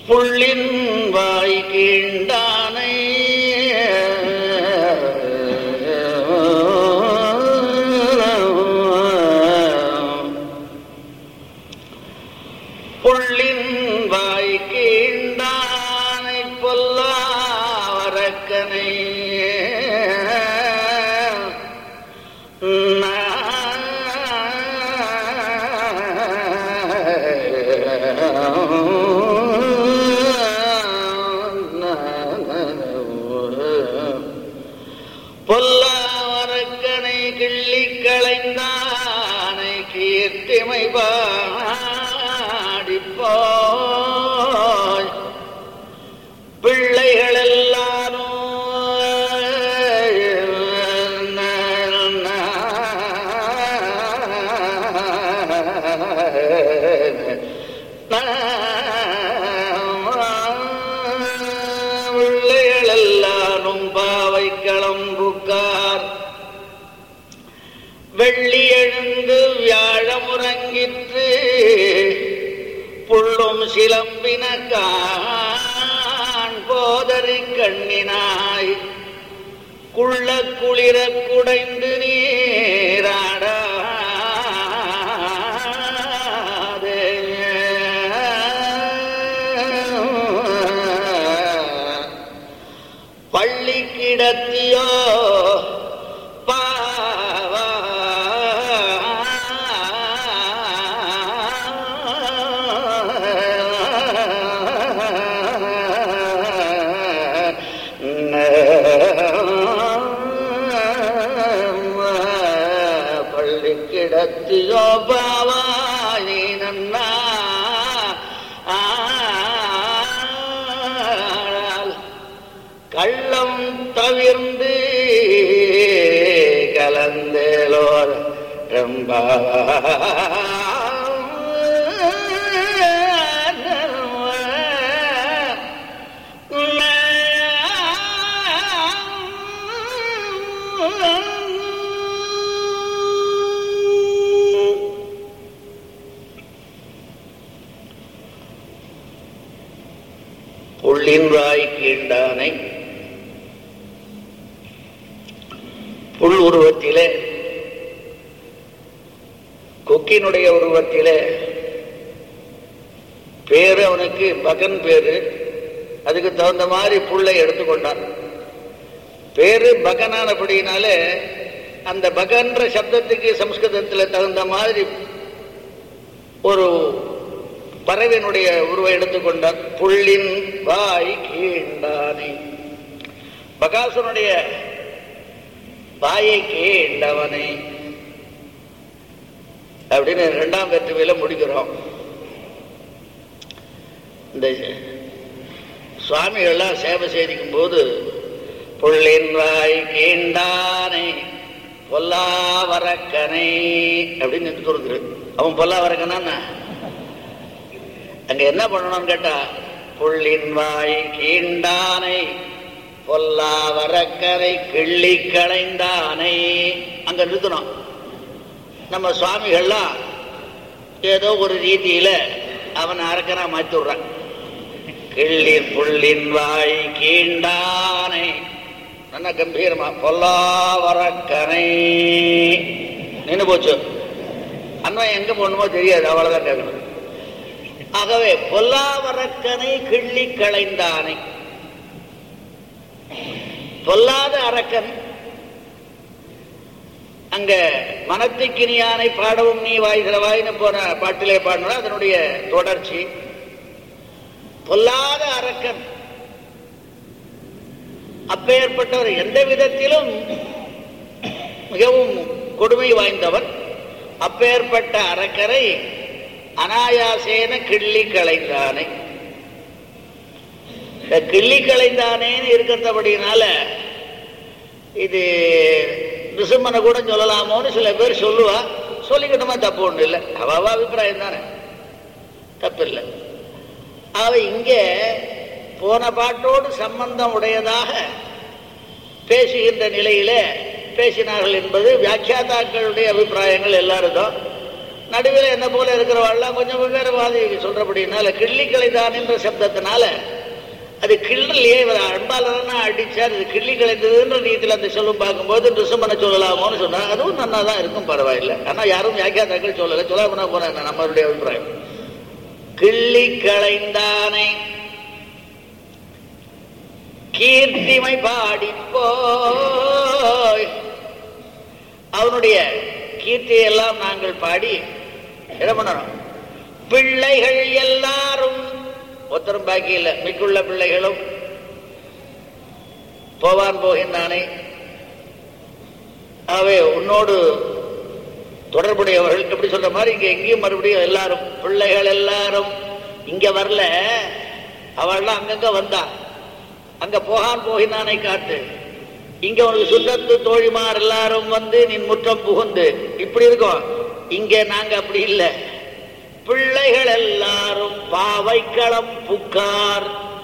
புள்ளின் வாய் கீண்டானை புள்ளின் வாய் கீண்டானை பொல்லாவரக்கனை பொல்லாவரக்கனை கிள்ளி களைந்தானை கீர்த்திமை பாடிப்போய் பிள்ளைகள் எல்லாரும் பிள்ளைகள் எல்லாரும் பாவை களம்புக்கார் வெள்ளி எழுந்து வியாழமுறங்கிற்று புள்ளும் சிலம்பின காண் போதறி கண்ணினாய் குள்ள குளிர குடைந்து நீராடாதே பள்ளி கிடத்தியோ பாவா பள்ளி கிடத்தியோ பாவா நீ நன்னா ஆளால் கள்ளம் தவிர்ந்து கலந்தேலோர் ரொம்ப புள்ளின் வாய் கீண்டானை புல் உருவத்திலே கொக்கினுடைய உருவத்திலே பேரு அவனுக்கு பகன் பேரு அதுக்கு தகுந்த மாதிரி புல்லை எடுத்துக்கொண்டான் பேரு பகனானபடினாலே அந்த பகன்ற சப்தத்துக்கு சம்ஸ்கிருதத்தில் தகுந்த மாதிரி ஒரு பறவையினுடைய உருவை எடுத்துக்கொண்டான் புள்ளின் வாய் கீண்டானை பகாசுரனுடைய வாயை கீண்டவனை அப்படின்னு இரண்டாம் வெற்றுமையில முடிக்கிறோம் இந்த சுவாமிகள்லாம் சேவை செய்திக்கும் போது புள்ளின் வாய் கீண்டானை பொல்லாவரக்கனை அப்படின்னு சொல்றது அவன் பொல்லாவரக்கனா அங்க என்ன பண்ணணும்னு கேட்டா புள்ளின் வாய் கீண்டானை பொல்லாவரக்கரை கிள்ளி களைந்தானை அங்க நிறுத்தணும் நம்ம சுவாமிகள்லாம் ஏதோ ஒரு ரீதியில அவன் அரக்கனா மாத்தி விடுறான் கிள்ளி புள்ளின் வாய் கீண்டானை நல்ல கம்பீரமா பொல்லாவரக்கனை நின்று போச்சு அண்ணன் எங்க போகணுமோ தெரியாது அவ்வளவுதான் கேட்கணும் ஆகவே பொல்லாவரக்கனை கிள்ளி களைந்தானை பொல்லாத அரக்கன் அங்க மனத்துக்கினியானை பாடவும் நீ வாய் சிறவாயின்னு போன பாட்டிலே பாடினா அதனுடைய தொடர்ச்சி பொல்லாத அரக்கன் அப்பேற்பட்டவர் எந்த விதத்திலும் மிகவும் கொடுமை வாய்ந்தவர் அப்பேற்பட்ட அரக்கரை அனாயாசேன கிள்ளி களைந்தானை இந்த கிள்ளி களைந்தானேன்னு இருக்கிறபடினால இது நிசும்மனை கூட சொல்லலாமோன்னு சில பேர் சொல்லுவா சொல்லிக்கிட்டோமா தப்பு ஒண்ணு இல்லை அவ அவ அபிப்பிராயம் தானே தப்பு இல்லை அவ இங்கே போன பாட்டோடு சம்பந்தம் உடையதாக பேசுகின்ற நிலையில பேசினார்கள் என்பது வியாக்கியாதாக்களுடைய அபிப்பிராயங்கள் எல்லாருக்கும் நடுவில் என்ன போல இருக்கிறவாள்லாம் கொஞ்சம் வெவ்வேறுவாதி சொல்றபடினால கிள்ளி கலைதான் சப்தத்தினால அது கிள்ளலையே இவர் அன்பாளனா அடிச்சார் இது கிள்ளி கலைந்ததுன்ற ரீதியில் அந்த சொல்லும் பார்க்கும்போது ரிசுமனை சொல்லலாமோன்னு சொன்னா அதுவும் நன்னா தான் இருக்கும் பரவாயில்லை ஆனா யாரும் வியாக்கியாதாக்கள் சொல்லலை சொல்ல போனா போறேன் நம்மளுடைய அபிப்பிராயம் கிள்ளி களைந்தானை கீர்த்திமை பாடி போய் அவனுடைய கீர்த்தியை எல்லாம் நாங்கள் பாடி என்ன பண்ணணும் பிள்ளைகள் எல்லாரும் ஒருத்தரும் பாக்கி இல்லை மிக்குள்ள பிள்ளைகளும் போவான் போகின்றானே ஆகவே உன்னோடு தொடர்புடையவர்கள் எப்படி சொல்ற மாதிரி இங்க எங்கேயும் மறுபடியும் எல்லாரும் பிள்ளைகள் எல்லாரும் இங்க வரல அவள்லாம் அங்கங்க வந்தா அங்க போகான் போகினானை காட்டு இங்க உனக்கு சுத்தத்து தோழிமார் எல்லாரும் வந்து நின் முற்றம் புகுந்து இப்படி இருக்கும் இங்க நாங்க அப்படி இல்லை பிள்ளைகள் எல்லாரும் பாவைக்களம் புக்கார்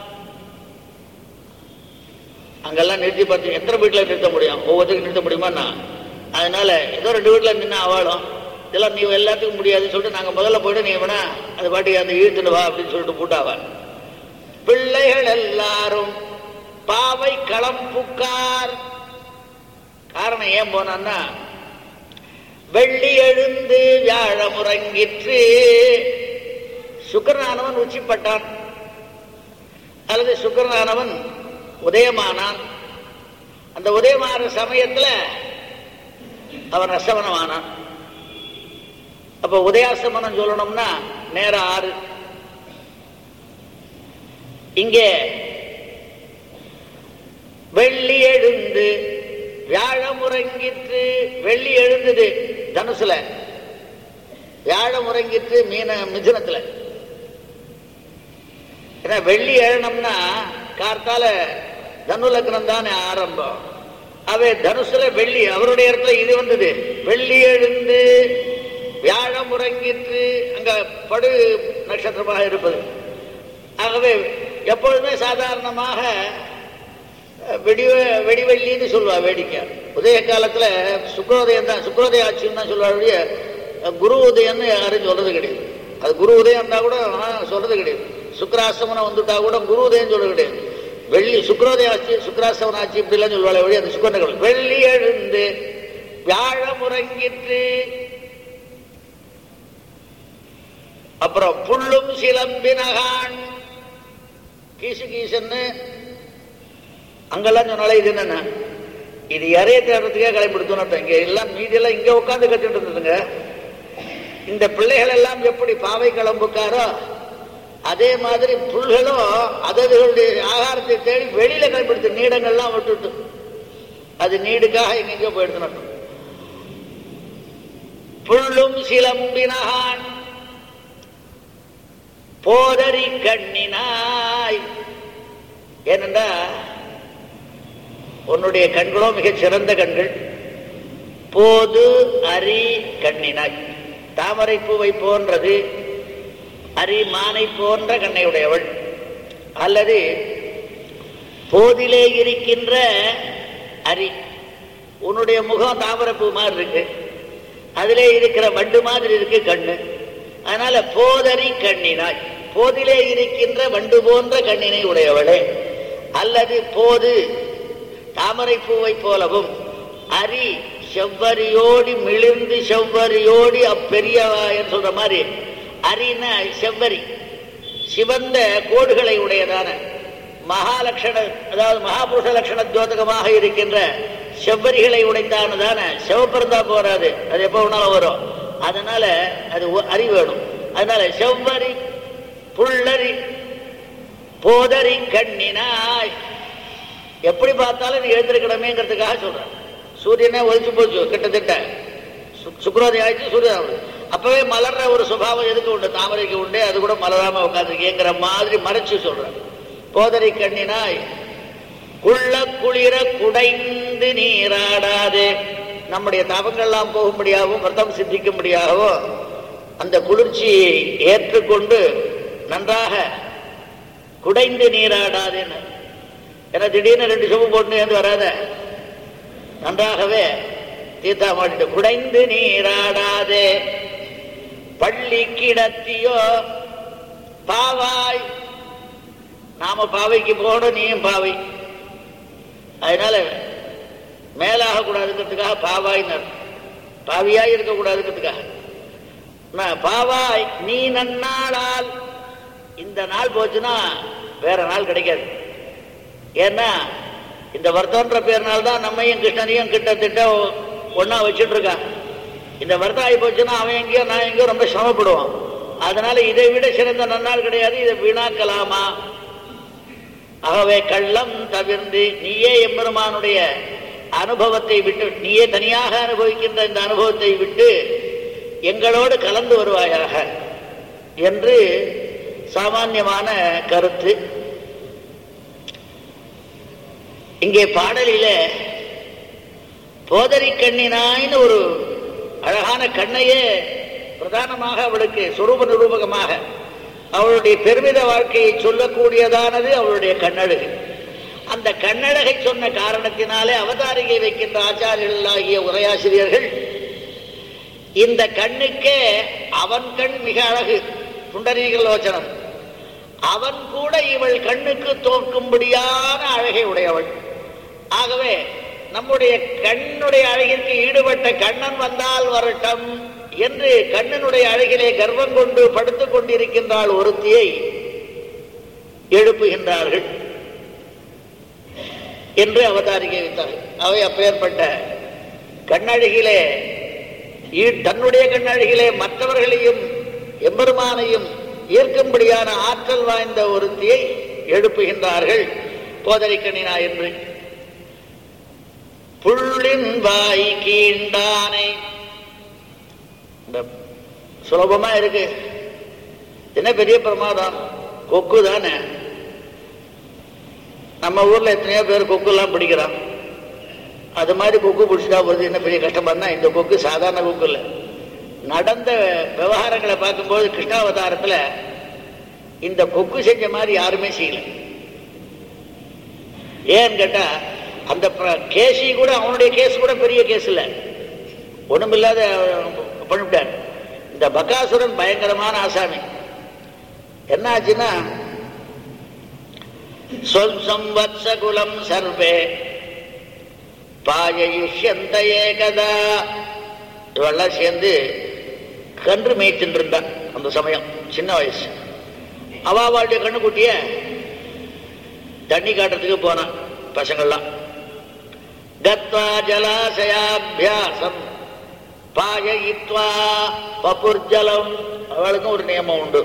அங்கெல்லாம் நிறுத்தி பார்த்து எத்தனை வீட்டுல நிறுத்த முடியும் ஒவ்வொருத்தருக்கும் நிறுத்த முடியுமா அதனால ஏதோ ரெண்டு வீட்டுல நின்று அவளும் இதெல்லாம் நீ எல்லாத்துக்கும் முடியாதுன்னு சொல்லிட்டு நாங்க முதல்ல போயிட்டு நீ வேணா அது பாட்டுக்கு அந்த இழுத்துட்டு வா அப்படின்னு சொல்லிட்டு போட்டாவ பிள்ளைகள் எல்லாரும் பாவை களம் புக்கார் காரணம் ஏன் போனான்னா வெள்ளி எழுந்து வியாழ முறங்கிற்று சுக்கரனானவன் உச்சிப்பட்டான் அல்லது சுக்கரனானவன் உதயமானான் அந்த உதயமான சமயத்துல அவன் ரசவனமானான் அப்ப உதயாசமனம் சொல்லணும்னா நேரம் ஆறு இங்கே வெள்ளி எழுந்து வியாழம் உறங்கிற்று வெள்ளி எழுந்தது தனுசுல வியாழம் உறங்கிற்று மீன மிதுனத்துல ஏன்னா வெள்ளி எழணும்னா கார்த்தால தனு லக்னம் தானே ஆரம்பம் அவை தனுசுல வெள்ளி அவருடைய இடத்துல இது வந்தது வெள்ளி எழுந்து வியாழம் உறங்கிற்று அங்க படு நட்சத்திரமாக இருப்பது ஆகவே எப்பொழுதுமே சாதாரணமாக வெடி வெடிவெள்ளின்னு சொல்லுவா வேடிக்கை உதய காலத்துல சுக்ரோதயம் தான் சுக்ரோதய ஆட்சின்னு தான் சொல்லுவா ஒழிய குரு உதயம்னு யாரும் சொல்றது கிடையாது அது குரு உதயம் இருந்தா கூட சொல்றது கிடையாது சுக்கராசமனம் வந்துட்டா கூட குரு உதயம் சொல்றது கிடையாது வெள்ளி சுக்ரோதய ஆட்சி சுக்கராசமன ஆட்சி இப்படிலாம் சொல்லுவாள் ஒழிய அது சுக்கரங்கள் வெள்ளி எழுந்து வியாழம் உறங்கிற்று அப்புறம் புல்லும் சிலம்பினகான் கீசு கீசுன்னு அங்கெல்லாம் சொன்னாலே இது என்னன்னா இது இறைய தேடுறதுக்கே கலைப்படுத்தணும் இங்க எல்லாம் மீதியெல்லாம் இங்க உட்காந்து கத்துட்டு இருந்ததுங்க இந்த பிள்ளைகள் எல்லாம் எப்படி பாவை கிளம்புக்காரோ அதே மாதிரி புல்களும் அததுகளுடைய ஆகாரத்தை தேடி வெளியில கலைப்படுத்து நீடங்கள்லாம் விட்டுட்டு அது நீடுக்காக எங்கெங்கயோ போயிடுத்து புல்லும் சிலம்பினகான் போதறி கண்ணினாய் ஏனென்றா உன்னுடைய கண்களோ மிகச் சிறந்த கண்கள் போது அரி கண்ணினாய் தாமரை பூவை போன்றது அரி மானை போன்ற கண்ணை உடையவள் அல்லது போதிலே இருக்கின்ற அரி உன்னுடைய முகம் தாமரை பூ மாதிரி இருக்கு அதிலே இருக்கிற வண்டு மாதிரி இருக்கு கண்ணு அதனால போதறி கண்ணினாய் போதிலே இருக்கின்ற வண்டு போன்ற கண்ணினை உடையவளே அல்லது போது தாமரை பூவை போலவும் அரி செவ்வரியோடி மிளிர்ந்து செவ்வரியோடி அப்பெரியவாயன் சொல்ற மாதிரி அரின செவ்வரி சிவந்த கோடுகளை உடையதான மகாலட்சண அதாவது மகாபுருஷ லட்சண தோதகமாக இருக்கின்ற செவ்வரிகளை உடைத்தானதான சிவப்பிறந்தா போறாது அது எப்போ வேணாலும் வரும் அதனால அது அறி வேணும் அதனால செவ்வரி புள்ளரி போதரி கண்ணினாய் எப்படி பார்த்தாலும் நீ எழுந்திருக்கணுமேங்கிறதுக்காக சொல்றேன் சூரியனே ஒழிச்சு போச்சு கிட்டத்தட்ட சுக்ரோதய ஆயிடுச்சு சூரியன் அப்பவே மலர்ற ஒரு சுபாவம் எதுக்கு உண்டு தாமரைக்கு உண்டு அது கூட மலராம உட்காந்துருக்கேங்கிற மாதிரி மறைச்சு சொல்றேன் போதரை கண்ணினாய் குள்ள குளிர குடைந்து நீராடாது நம்முடைய தவங்கள்லாம் போகும்படியாகவும் விரதம் சித்திக்கும்படியாகவும் அந்த குளிர்ச்சியை ஏற்றுக்கொண்டு நன்றாக குடைந்து நீராடாதுன்னு ஏன்னா திடீர்னு ரெண்டு சுமம் போட்டு ஏந்து வராத நன்றாகவே தீர்த்தா மாட்டிட்டு குடைந்து நீராடாதே பள்ளி கிடத்தியோ பாவாய் நாம பாவைக்கு போகணும் நீயும் பாவை அதனால மேலாக கூடாதுங்கிறதுக்காக பாவாயினர் பாவியாய் இருக்க கூடாதுங்கிறதுக்காக நான் பாவாய் நீ நன்னாளால் இந்த நாள் போச்சுன்னா வேற நாள் கிடைக்காது ஏன்னா இந்த வருத்தம்ன்ற பேர்னால தான் நம்மையும் கிருஷ்ணனையும் கிட்டத்தட்ட ஒன்னா வச்சுட்டு இருக்கான் இந்த வருத்தம் ஆகி போச்சுன்னா அவன் எங்கேயோ நான் எங்கேயோ ரொம்ப சிரமப்படுவான் அதனால இதை விட சிறந்த நன்னாள் கிடையாது இதை வீணாக்கலாமா ஆகவே கள்ளம் தவிர்ந்து நீயே எம்பெருமானுடைய அனுபவத்தை விட்டு நீயே தனியாக அனுபவிக்கின்ற இந்த அனுபவத்தை விட்டு எங்களோடு கலந்து வருவாயாக என்று சாமான்யமான கருத்து இங்கே பாடலில போதரி கண்ணினாய்னு ஒரு அழகான கண்ணையே பிரதானமாக அவளுக்கு சுரூப நிரூபகமாக அவளுடைய பெருமித வாழ்க்கையை சொல்லக்கூடியதானது அவளுடைய கண்ணழகு அந்த கண்ணழகை சொன்ன காரணத்தினாலே அவதாரிகை வைக்கின்ற ஆச்சாரியர்கள் ஆகிய உரையாசிரியர்கள் இந்த கண்ணுக்கே அவன் கண் மிக அழகு புண்டரீகலோச்சனம் அவன் கூட இவள் கண்ணுக்கு தோற்கும்படியான அழகை உடையவள் ஆகவே நம்முடைய கண்ணுடைய அழகிற்கு ஈடுபட்ட கண்ணன் வந்தால் வரட்டும் என்று கண்ணனுடைய அழகிலே கர்வம் கொண்டு படுத்துக் கொண்டிருக்கின்றாள் ஒருத்தியை எழுப்புகின்றார்கள் என்று அவதாரிகை வைத்தார்கள் அவை அப்பேற்பட்ட கண்ணழகிலே ஈ- தன்னுடைய கண்ணழகிலே மற்றவர்களையும் எம்பெருமானையும் ஈர்க்கும்படியான ஆற்றல் வாய்ந்த ஒருத்தியை எழுப்புகின்றார்கள் போதரிக்கணினா என்று புள்ளின் வாய் கீண்டானை இந்த சுலபமா இருக்கு என்ன பெரிய பிரமாதம் கொக்கு தானே நம்ம ஊர்ல எத்தனையோ பேர் கொக்கு எல்லாம் பிடிக்கிறான் அது மாதிரி கொக்கு பிடிச்சிட்டா போகுது என்ன பெரிய கஷ்டமா இருந்தா இந்த கொக்கு சாதாரண கொக்கு இல்லை நடந்த விவகாரங்களை பார்க்கும்போது கிருஷ்ணாவதாரத்துல இந்த கொக்கு செஞ்ச மாதிரி யாருமே செய்யல ஏன்னு கேட்டா அந்த பிர- கேசி கூட அவனுடைய கேஸ் கூட பெரிய கேஸ் இல்லை ஒண்ணுமில்லாத பண்ணிவிட்டார் இந்த பகாசுரன் பயங்கரமான ஆசாமி என்ன ஆச்சுன்னா சொல் சம்வத்சகுலம் சர்வே பாயயுஷ்யந்த ஏகதா இவெல்லாம் சேர்ந்து கன்று மேய்ச்சின்னு இருந்தான் அந்த சமயம் சின்ன வயசு அவாவாளுடைய கண்ணுக்குட்டிய தண்ணி காட்டுறதுக்கு போனான் பசங்கள்லாம் கத்வா ஜலாசயாபியாசம் பாயயித்வா பபுர்ஜலம் அவளுக்கும் ஒரு நியமம் உண்டு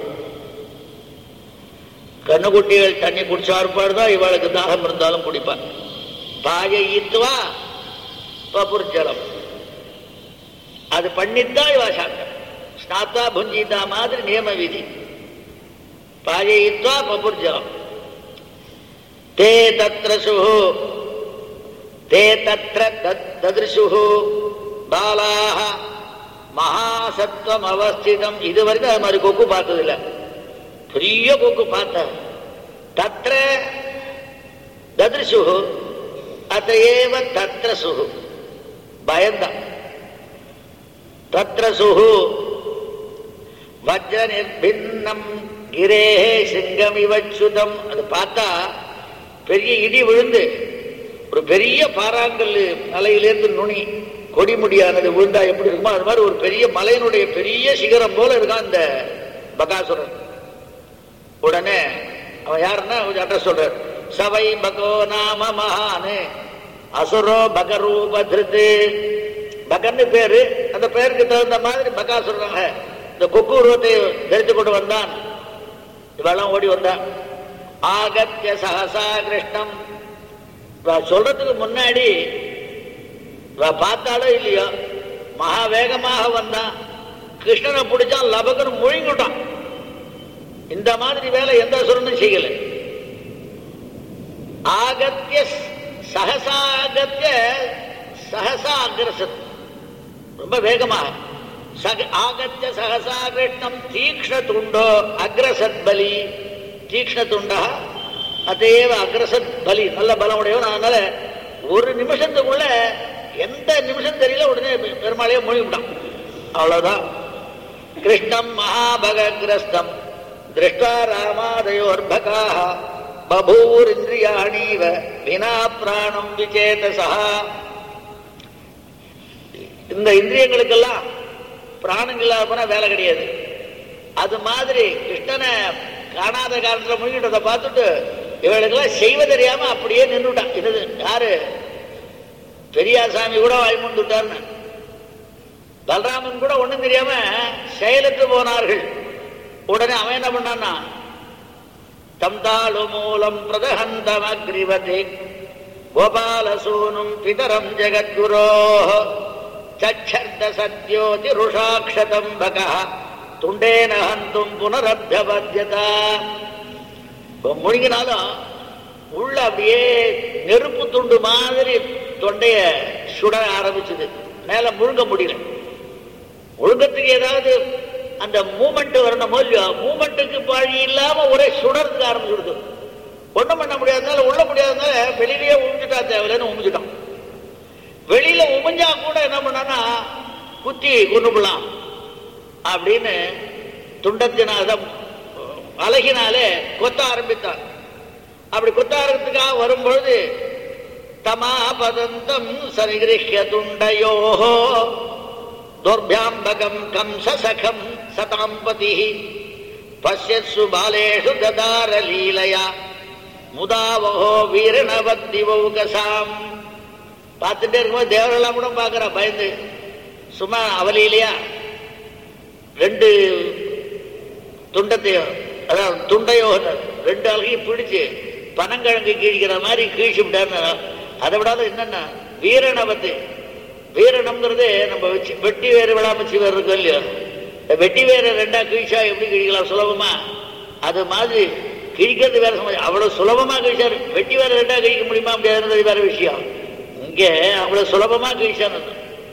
கண்ணுக்குட்டிகள் தண்ணி குடிச்சா இருப்பாடுதான் இவளுக்கு தாகம் இருந்தாலும் குடிப்பான் பாயயித்வா பபுர்ஜலம் அது பண்ணித்தான் இவா சாப்பிட்ட ஸ்நாத்தா புஞ்சிதா மாதிரி நியம விதி பாயயித்வா பபுர்ஜலம் தே தத்ர சுஹு தே தத்ர தத்- ததிருஷுஹு பாலாக மகாசத்வம் அவஸ்திதம் இது வரைக்கும் அது மாதிரி கொக்கு பார்த்ததில்ல பெரிய கொக்கு பார்த்த தத்ர ததிருஷுஹு அதையேவ தத்ர சுஹு பயந்தான் தத்ர சுஹு வஜ்ர நிர்பின்னம் கிரே சிங்கம் இவச்சுதம் அது பார்த்தா பெரிய இடி விழுந்து ஒரு பெரிய பாறாங்கல் மலையிலேருந்து நுனி கொடிமுடியானது விழுந்தா எப்படி இருக்குமோ அது மாதிரி ஒரு பெரிய மலையினுடைய பெரிய சிகரம் போல இருக்கான் இந்த பகாசுரன் உடனே அவன் யாருன்னா கொஞ்சம் அட்ரஸ் சொல்றார் சவை பகோ நாம மகானு அசுரோ பகரூப திருத்து பகன்னு பேரு அந்த பெயருக்கு தகுந்த மாதிரி பகாசுரனாக இந்த கொக்கு உருவத்தை தரித்து கொண்டு வந்தான் இவெல்லாம் ஓடி வந்தான் ஆகத்திய சகசா கிருஷ்ணம் இவ சொல்றதுக்கு முன்னாடி இவ பார்த்தாலோ இல்லையோ மகா வேகமாக வந்தான் கிருஷ்ணனை பிடிச்சான் லபகன் முழுங்கிட்டான் இந்த மாதிரி வேலை எந்த சுரனும் செய்யல ஆகத்திய சகசாகத்திய சகசா அக்ரசத் ரொம்ப வேகமாக சக ஆகத்திய சகசா கிருஷ்ணம் தீக்ஷ்ண துண்டோ அக்ரசத் பலி தீக்ஷ்ண துண்டா அதேவ அக்ரசத் பலி நல்ல பலம் உடையவன் அதனால ஒரு நிமிஷத்துக்குள்ள எந்த நிமிஷம் தெரியல உடனே பெருமாளையே மொழிவிட்டான் அவ்வளவுதான் கிருஷ்ணம் மகாபகிரஸ்தம் திருஷ்டா ராமாதயோர்பகாः பபூரிந்திரியாணீவ வினா பிராணம் விசேதசா இந்த இந்திரியங்களுக்கெல்லாம் பிராணம் இல்லாத போனா வேலை கிடையாது அது மாதிரி கிருஷ்ணனை காணாத காலத்துல முழுகிட்டதை பார்த்துட்டு இவளுக்கெல்லாம் செய்வ தெரியாம அப்படியே நின்றுட்டான் இது யாரு பெரியாசாமி கூட வாய்மூண்டுட்டார்னு பலராமன் கூட ஒண்ணும் தெரியாம செயலுக்கு போனார்கள் உடனே அவன் என்ன பண்ணான்னா தம் தாளு மூலம் பிரதஹந்தம் அக்ரிவதி கோபாலசூனும் பிதரம் ஜெகத்குரோ சச்சர்த சத்யோதி ருஷாக்ஷதம் பக துண்டேன ஹந்தும் புனரபியபத்தியதா முழுங்கினாலும் உள்ள அப்படியே நெருப்பு துண்டு மாதிரி தொண்டைய சுட ஆரம்பிச்சது மேல முழுங்க முடியல முழுங்கத்துக்கு ஏதாவது அந்த மூமெண்ட் வரணும் இல்லையோ மூமெண்ட்டுக்கு வழி இல்லாம ஒரே சுடறதுக்கு ஆரம்பிச்சுடுது ஒண்ணும் பண்ண முடியாதனால உள்ள முடியாதனால வெளியிலேயே உமிஞ்சுட்டா தேவையில்லைன்னு உமிஞ்சிட்டான் வெளியில உமிஞ்சா கூட என்ன பண்ணான்னா குத்தி கொண்டுபடலாம் அப்படின்னு துண்டத்தினால அழகினாலே கொத்த ஆரம்பித்தான் அப்படி கொத்த ஆரம்பத்துக்காக வரும்பொழுது தமாபதந்தம் சரிகிருஹ்ய துண்டயோஹோ துர்பியாம்பகம் கம்சசகம் சதாம்பதி பசியத்சு பாலேஷு ததார லீலையா முதாவஹோ வீரணவத்திவௌகசாம் பார்த்துட்டே இருக்கும்போது தேவரெல்லாம் கூட பார்க்கறா பயந்து சும்மா அவலியிலையா ரெண்டு துண்டத்தையோ அதான் துண்டையோ ரெண்டு அழகையும் பிடிச்சு பனங்கிழங்கு கீழிக்கிற மாதிரி கீழ்ச்சி விட்டான்னு அதை விடாத என்னன்னா வீரணவத்து வீரணம்ங்கிறது நம்ம வச்சு வெட்டி வேறு விடாமச்சு வேறு இருக்கும் இல்லையோ இந்த வெட்டி வேறு ரெண்டா கிழிச்சா எப்படி கிழிக்கலாம் சுலபமா அது மாதிரி கிழிக்கிறது வேற சமாச்சாரம் அவ்வளவு சுலபமா கிழிச்சாரு வெட்டி வேற ரெண்டா கிழிக்க முடியுமா முடியாதுன்றது வேற விஷயம் இங்க அவ்வளவு சுலபமா கிழிச்சானது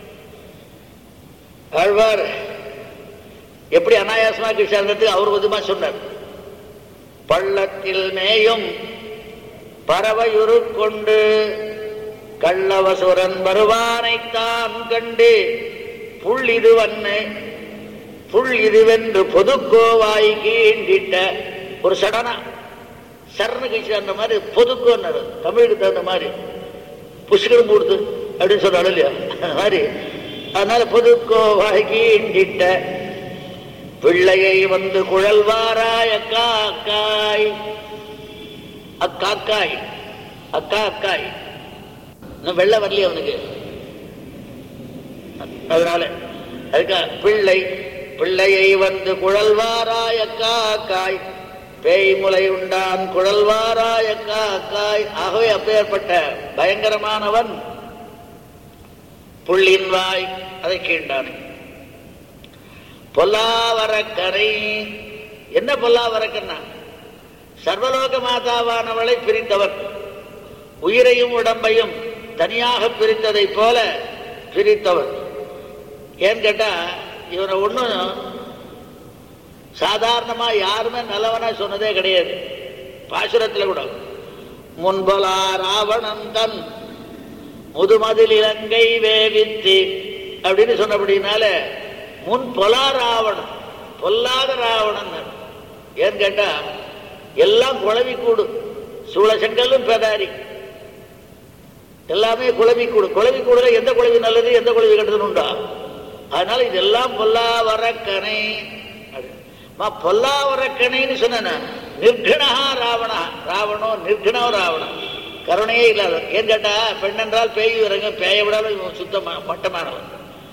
ஆழ்வார் எப்படி அனாயாசமா கிழிச்சாருங்கிறது அவர் விதமா சொன்னார் பள்ளத்தில் மேயும் பறவையுரு கொண்டு கள்ளவசுரன் வருவானைத்தான் கண்டு புல் இது வன்னு புல் இதுவென்று பொதுக்கோவாய் கீண்டிட்ட ஒரு சடனா சரணு கழிச்சு அந்த மாதிரி பொதுக்கோன்னு தமிழுக்கு தகுந்த மாதிரி புஷ்கரம் மூடுது அப்படின்னு சொல்றாள் இல்லையா அந்த மாதிரி அதனால பொதுக்கோவாய் கீண்டிட்ட பிள்ளையை வந்து குழல்வாராய் அக்கா அக்காய் அக்காக்காய் அக்கா அக்காய் இன்னும் வெள்ள வரலையே அவனுக்கு அதனால அதுக்கா பிள்ளை பிள்ளையை வந்து குழல்வாராய் அக்கா அக்காய் பேய் முலை உண்டான் குழல்வாராய் அக்கா அக்காய் ஆகவே அப்பேற்பட்ட பயங்கரமானவன் புள்ளின் வாய் அதை கீண்டான் பொல்லாவரக்கரை என்ன பொல்லாவரக்கன்னா சர்வலோக மாதாவானவளை பிரித்தவர் உயிரையும் உடம்பையும் தனியாக பிரித்ததை போல பிரித்தவர் ஏன்னு கேட்டா இவரை ஒன்றும் சாதாரணமா யாருமே நல்லவனா சொன்னதே கிடையாது பாசுரத்தில் கூட முன்பலா ராவணன் தன் முதுமதில் இலங்கை வேவித்து அப்படின்னு சொன்னபடினால முன் பொலா ராவணன் பொல்லாத ராவணன் ஏன்னு கேட்டா எல்லாம் குழவி கூடு சூழசங்கல்லும் பெதாரி எல்லாமே குழவி கூடு குழவி கூடுல எந்த குழவி நல்லது எந்த குழவி கெட்டதுன்னு உண்டா அதனால இதெல்லாம் பொல்லாவரக்கனை பொல்லாவரக்கனைன்னு சொன்ன நிர்கணா ராவணா ராவணோ நிர்கணோ ராவணன் கருணையே இல்லாத ஏன் கேட்டா பெண் என்றால் பேய் இறங்க பேய விடாத இவன் சுத்தமா மட்டமானவன்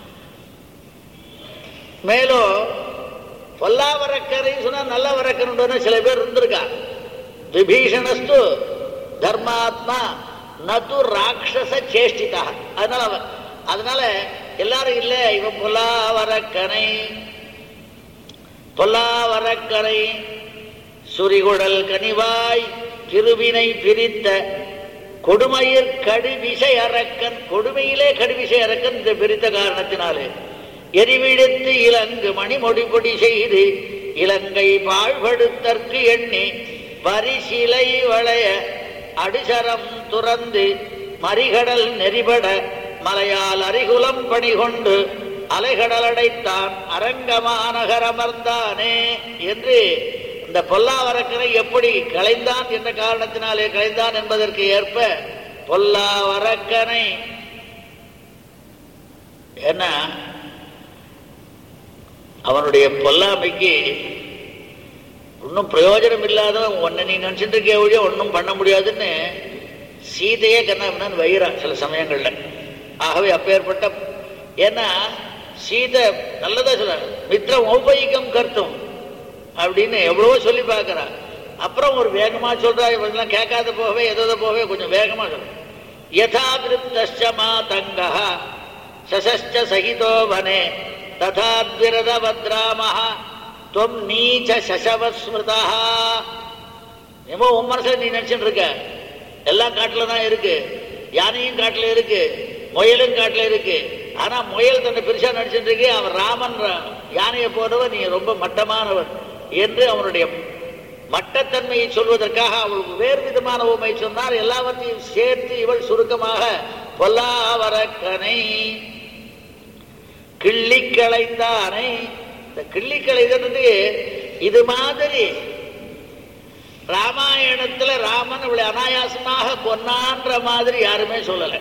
மேலும் பொல்லாவரக்கரை சொன்னா நல்ல வரக்கருன்னு சில பேர் இருந்திருக்கா விபீஷணஸ்து தர்மாத்மா நது ராட்சச சேஷ்டிதா அதனால அவன் அதனால எல்லாரும் இல்ல இவன் பொல்லாவரக்கனை பொல்லாவரக்கனை சுரிகுடல் கனிவாய் திருவினை பிரித்த கொடுமையில் கடுவிசை அரக்கன் கொடுமையிலே கடுவிசை அரக்கன் இந்த பிரித்த காரணத்தினாலே எரிவிடுத்து இலங்கு மணிமொடிபொடி செய்து இலங்கை பாழ்படுத்தற்கு எண்ணி பரிசிலை வளைய அடிசரம் துறந்து மறிகடல் நெறிபட மலையால் அரிகுலம் பணி கொண்டு அலைகடலடைத்தான் அரங்கமாநகரமர்ந்தானே என்று இந்த பொல்லாவரக்கனை எப்படி களைந்தான் என்ற காரணத்தினாலே களைந்தான் என்பதற்கு ஏற்ப பொல்லாவரக்கனை ஏன்னா அவனுடைய பொல்லாமைக்கு ஒன்றும் பிரயோஜனம் இல்லாதவன் உன்னை நீ நினைச்சிட்டு இருக்க ஒழிய ஒன்றும் பண்ண முடியாதுன்னு சீதையே கண்ணாபின்னு வைகிறான் சில சமயங்கள்ல ஆகவே அப்பேற்பட்ட ஏன்னா சீதை நல்லதா சொல்ற மித்திரம் உபயோகம் கருத்தும் அப்படின்னு எவ்வளவோ சொல்லி பார்க்கறா அப்புறம் ஒரு வேகமா சொல்றா இவங்கெல்லாம் கேட்காத போகவே எதோ போகவே கொஞ்சம் வேகமா சொல்ற யதா திருப்தஸ்ச மாதங்கா சசஸ்ச சகிதோ வனே ததாத்விரத பத்ராமஹ துவம் நீச்ச சசவஸ்மிருதா என்னமோ உன் மனசுல நீ நினைச்சிட்டு இருக்க எல்லாம் காட்டுல தான் இருக்கு யானையும் காட்டுல இருக்கு முயலும் காட்டுல இருக்கு ஆனா முயல் தன்னை பெருசா நடிச்சிட்டு இருக்கு அவன் ராமன் ரா- யானையை போனவன் நீ ரொம்ப மட்டமானவன் என்று அவனுடைய மட்டத்தன்மையை சொல்வதற்காக அவளுக்கு வேறு விதமான உண்மை சொன்னார் எல்லாவற்றையும் சேர்த்து இவள் சுருக்கமாக பொல்லாவரக்கனை கிள்ளி களைந்தானை இந்த கிள்ளி களைதது இது மாதிரி ராமாயணத்துல ராமன் இவளை அனாயாசமாக கொன்னான்ற மாதிரி யாருமே சொல்லல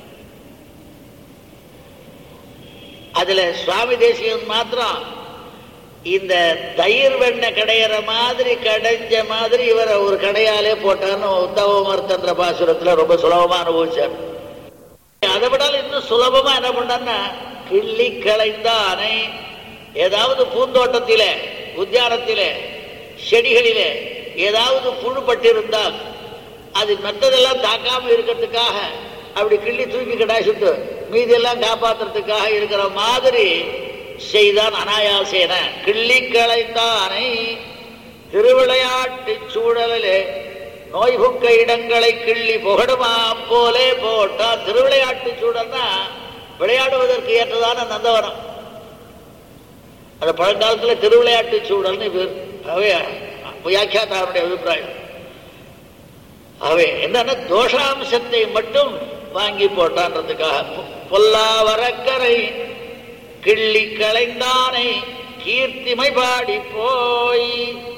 அதுல சுவாமி தேசிகன் மாத்திரம் இந்த தயிர் வெண்ணெய் கடையிற மாதிரி கடைஞ்ச மாதிரி இவரை ஒரு கடையாலே போட்டான்னு உத்தவமர்த்தன்ற பாசுரத்துல ரொம்ப சுலபமா அனுபவிச்சார் அதை விடால இன்னும் சுலபமா என்ன பண்ணான்னா கிள்ளி களைந்தானை ஏதாவது பூந்தோட்டத்திலே உத்தியானத்திலே செடிகளிலே ஏதாவது புழு பட்டிருந்தால் அது மற்றதெல்லாம் தாக்காம இருக்கிறதுக்காக அப்படி கிள்ளி தூக்கி கடாசிட்டு மீதியெல்லாம் காப்பாத்துறதுக்காக இருக்கிற மாதிரி செய்தான் அனாயாசேன கிள்ளி களைந்தானை திருவிளையாட்டு சூழலிலே நோய்புக்க இடங்களை கிள்ளி புகடுமா போலே போட்டா திருவிளையாட்டு சூழல்னா விளையாடுவதற்கு ஏற்றதான நந்தவனம் அது பழங்காலத்துல திருவிளையாட்டு சூழல்னு பேர் அவே வியாக்கியாத்தாருடைய அபிப்பிராயம் அவை என்னன்னா தோஷாம்சத்தை மட்டும் வாங்கி போட்டான்றதுக்காக பொ- பொல்லாவரக்கரை கிள்ளி களைந்தானை கீர்த்திமை பாடி போய்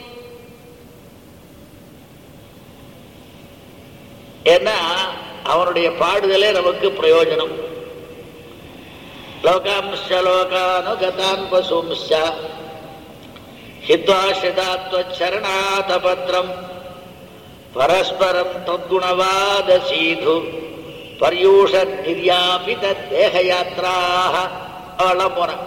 ஏன்னா அவனுடைய பாடுதலே நமக்கு பிரயோஜனம் லோகாம்ச லோகானுகதான் பசும்ச ஹித்வாசிதாத்வச்சரணாதபத்ரம் பரஸ்பரம் தத்குணவாத சீது பர்யூஷ நிர்யாபித தேக யாத்திராக அவெல்லாம் போனான்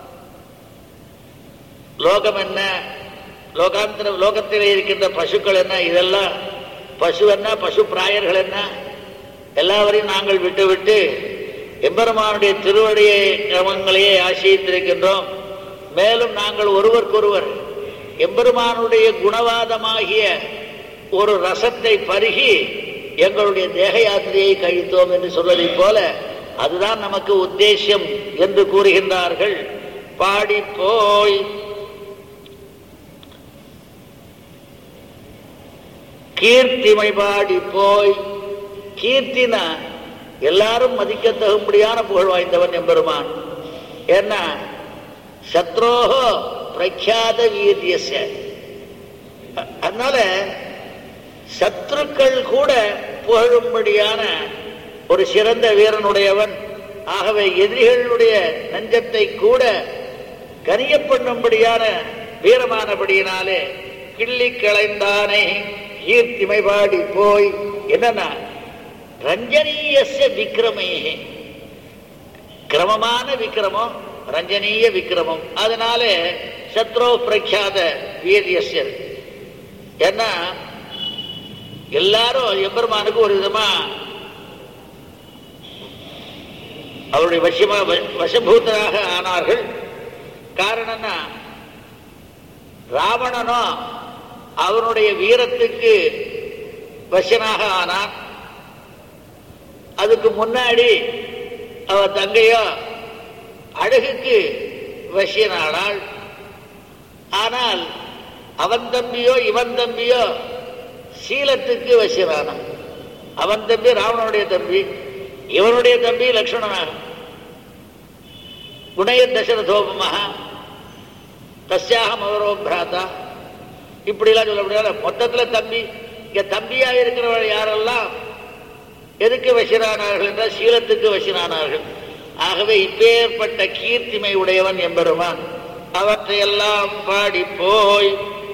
லோகம் என்ன லோகாந்திர லோகத்தில் இருக்கின்ற பசுக்கள் என்ன இதெல்லாம் பசு என்ன பசு பிராயர்கள் என்ன எல்லாவரையும் நாங்கள் விட்டு விட்டு எம்பெருமானுடைய திருவடியை கிரமங்களையே ஆசிரித்திருக்கின்றோம் மேலும் நாங்கள் ஒருவருக்கொருவர் எம்பெருமானுடைய குணவாதமாகிய ஒரு ரசத்தை பருகி எங்களுடைய தேக யாத்திரையை கழித்தோம் என்று சொல்வதைப் போல அதுதான் நமக்கு உத்தேசியம் என்று கூறுகின்றார்கள் பாடி போய் கீர்த்திமை பாடி போய் கீர்த்தினா எல்லாரும் மதிக்க தகும்படியான புகழ் வாய்ந்தவன் எம்பெருமான் ஏன்னா சத்ரோஹோ பிரக்யாத வீரியஸ்ய அ- அதனால சத்ருக்கள் கூட புகழும்படியான ஒரு சிறந்த வீரனுடையவன் ஆகவே எதிரிகளுடைய நஞ்சத்தை கூட கரிய பண்ணும்படியான வீரமானபடியினாலே கிள்ளி களைந்தானை கீர்த்திமை பாடி போய் என்னன்னா ரஞ்சனீயஸ்ய விக்ரமையே கிரமமான விக்ரமம் ரஞ்சனீய விக்ரமம் அதனால சத்ரோ பிரக்யாத வீரியஸ்யர் ஏன்னா எல்லாரும் எம்பெருமானுக்கு ஒரு விதமா அவருடைய வசியமா வசபூத்தராக ஆனார்கள் காரணம்னா ராவணனோ அவனுடைய வீரத்துக்கு வசனாக ஆனான் அதுக்கு முன்னாடி அவ தங்கையோ அழகுக்கு வசியனானாள் ஆனால் அவன் தம்பியோ இவன் தம்பியோ சீலத்துக்கு வசியனானான் அவன் தம்பி ராவணனுடைய தம்பி இவனுடைய தம்பி லக்ஷ்மணனாக குணைய தசரதோபமாக தஸ்யாகம் அவரோ பிராதா இப்படிலாம் சொல்ல முடியாது மொத்தத்துல தம்பி இங்க தம்பியா இருக்கிறவர்கள் யாரெல்லாம் எதுக்கு வசிரானார்கள் என்றால் சீலத்துக்கு வசிரானார்கள் ஆகவே இப்பேற்பட்ட கீர்த்திமை உடையவன் எம்பெருமான் அவற்றையெல்லாம் பாடி போய்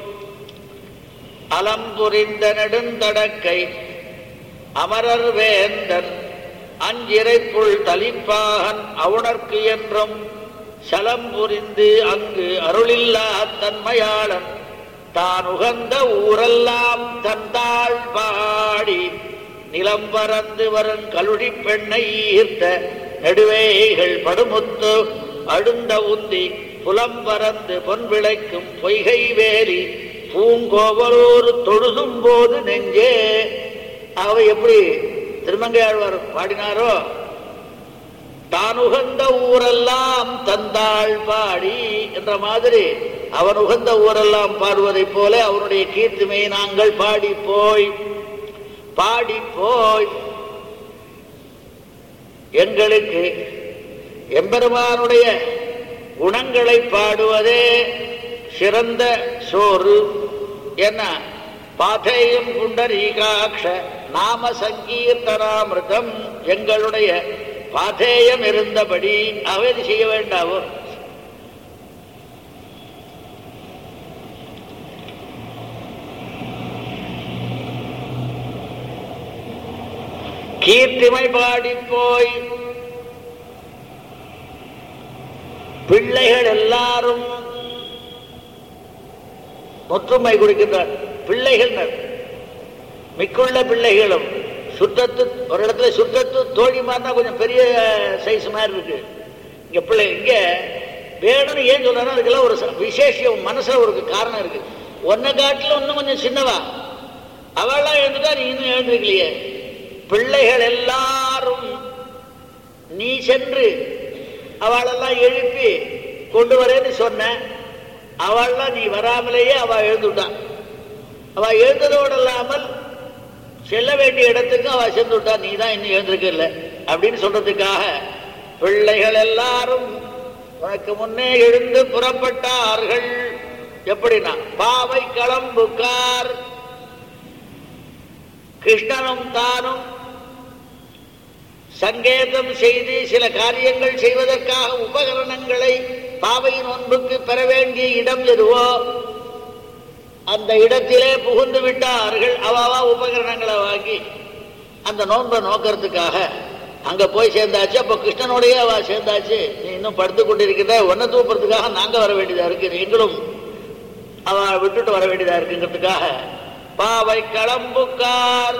அலம்புரிந்த நெடுந்தடக்கை அமரர் வேந்தன் அஞ்சிறைப்புள் தலிப்பாகன் அவுணர்க்கு என்றும் சலம் புரிந்து அங்கு அருளில்லா தன்மையாளன் தான் உகந்த ஊரெல்லாம் தந்தாள் பாடி நிலம் பறந்து வரும் கலுடி பெண்ணை ஈர்த்த நெடுவேய்கள் படுமுத்து அழுந்த உந்தி புலம் பறந்து பொன் விளைக்கும் பொய்கை வேலி பூங்கோவலூர் தொழுதும் போது நெஞ்சே அவை எப்படி திருமங்கையாழ்வார் பாடினாரோ தான் உகந்த ஊரெல்லாம் தந்தாள் பாடி என்ற மாதிரி அவன் உகந்த ஊரெல்லாம் பாடுவதைப் போல அவனுடைய கீர்த்திமையை நாங்கள் பாடி போய் பாடி போய் எங்களுக்கு எம்பெருமானுடைய குணங்களை பாடுவதே சிறந்த சோறு என்ன பாதேயம் புண்டரீகாட்ச நாம சங்கீர்த்தனாமிருதம் எங்களுடைய பாதேயம் இருந்தபடி அவது செய்ய வேண்டாவோ கீர்த்திமை பாடி போய் பிள்ளைகள் எல்லாரும் ஒற்றுமை கொடுக்கின்றார் பிள்ளைகள் மிக்குள்ள பிள்ளைகளும் சுற்றத்து ஒரு இடத்துல சுற்றத்து தோழி மாதிரினா கொஞ்சம் பெரிய சைஸ் மாதிரி இருக்கு இங்க பிள்ளை இங்க வேணும்னு ஏன் சொல்றாரு அதுக்கெல்லாம் ஒரு ச- விசேஷம் மனசுல ஒரு காரணம் இருக்கு ஒன்ன காட்டில இன்னும் கொஞ்சம் சின்னவா அவள்லாம் எழுந்துட்டா நீ இன்னும் எழுந்திருக்கலையே பிள்ளைகள் எல்லாரும் நீ சென்று அவளெல்லாம் எழுப்பி கொண்டு வரேன்னு சொன்ன அவள்லாம் நீ வராமலேயே அவ எழுந்துட்டான் அவ எழுந்ததோடு இல்லாமல் செல்ல வேண்டிய இடத்துக்கு அவ சென்று விட்டா நீ தான் இன்னும் எழுந்திருக்க இல்லை அப்படின்னு சொல்றதுக்காக பிள்ளைகள் எல்லாரும் உனக்கு முன்னே எழுந்து புறப்பட்டார்கள் எப்படின்னா பாவை களம்புக்கார் கிருஷ்ணனும் தானும் சங்கேதம் செய்து சில காரியங்கள் செய்வதற்காக உபகரணங்களை பாவையின் ஒன்புக்கு பெற வேண்டிய இடம் எதுவோ அந்த இடத்திலே புகுந்து விட்டார்கள் அவாவா உபகரணங்களை வாங்கி அந்த நோன்பை நோக்கிறதுக்காக அங்க போய் சேர்ந்தாச்சு அப்ப கிருஷ்ணனோடய அவ சேர்ந்தாச்சு நீ இன்னும் படுத்து கொண்டிருக்கிற ஒன்ன தூப்புறதுக்காக நாங்க வர வேண்டியதா இருக்கு நீங்களும் அவ விட்டுட்டு வர வேண்டியதா இருக்குங்கிறதுக்காக பாவை களம்புக்கார்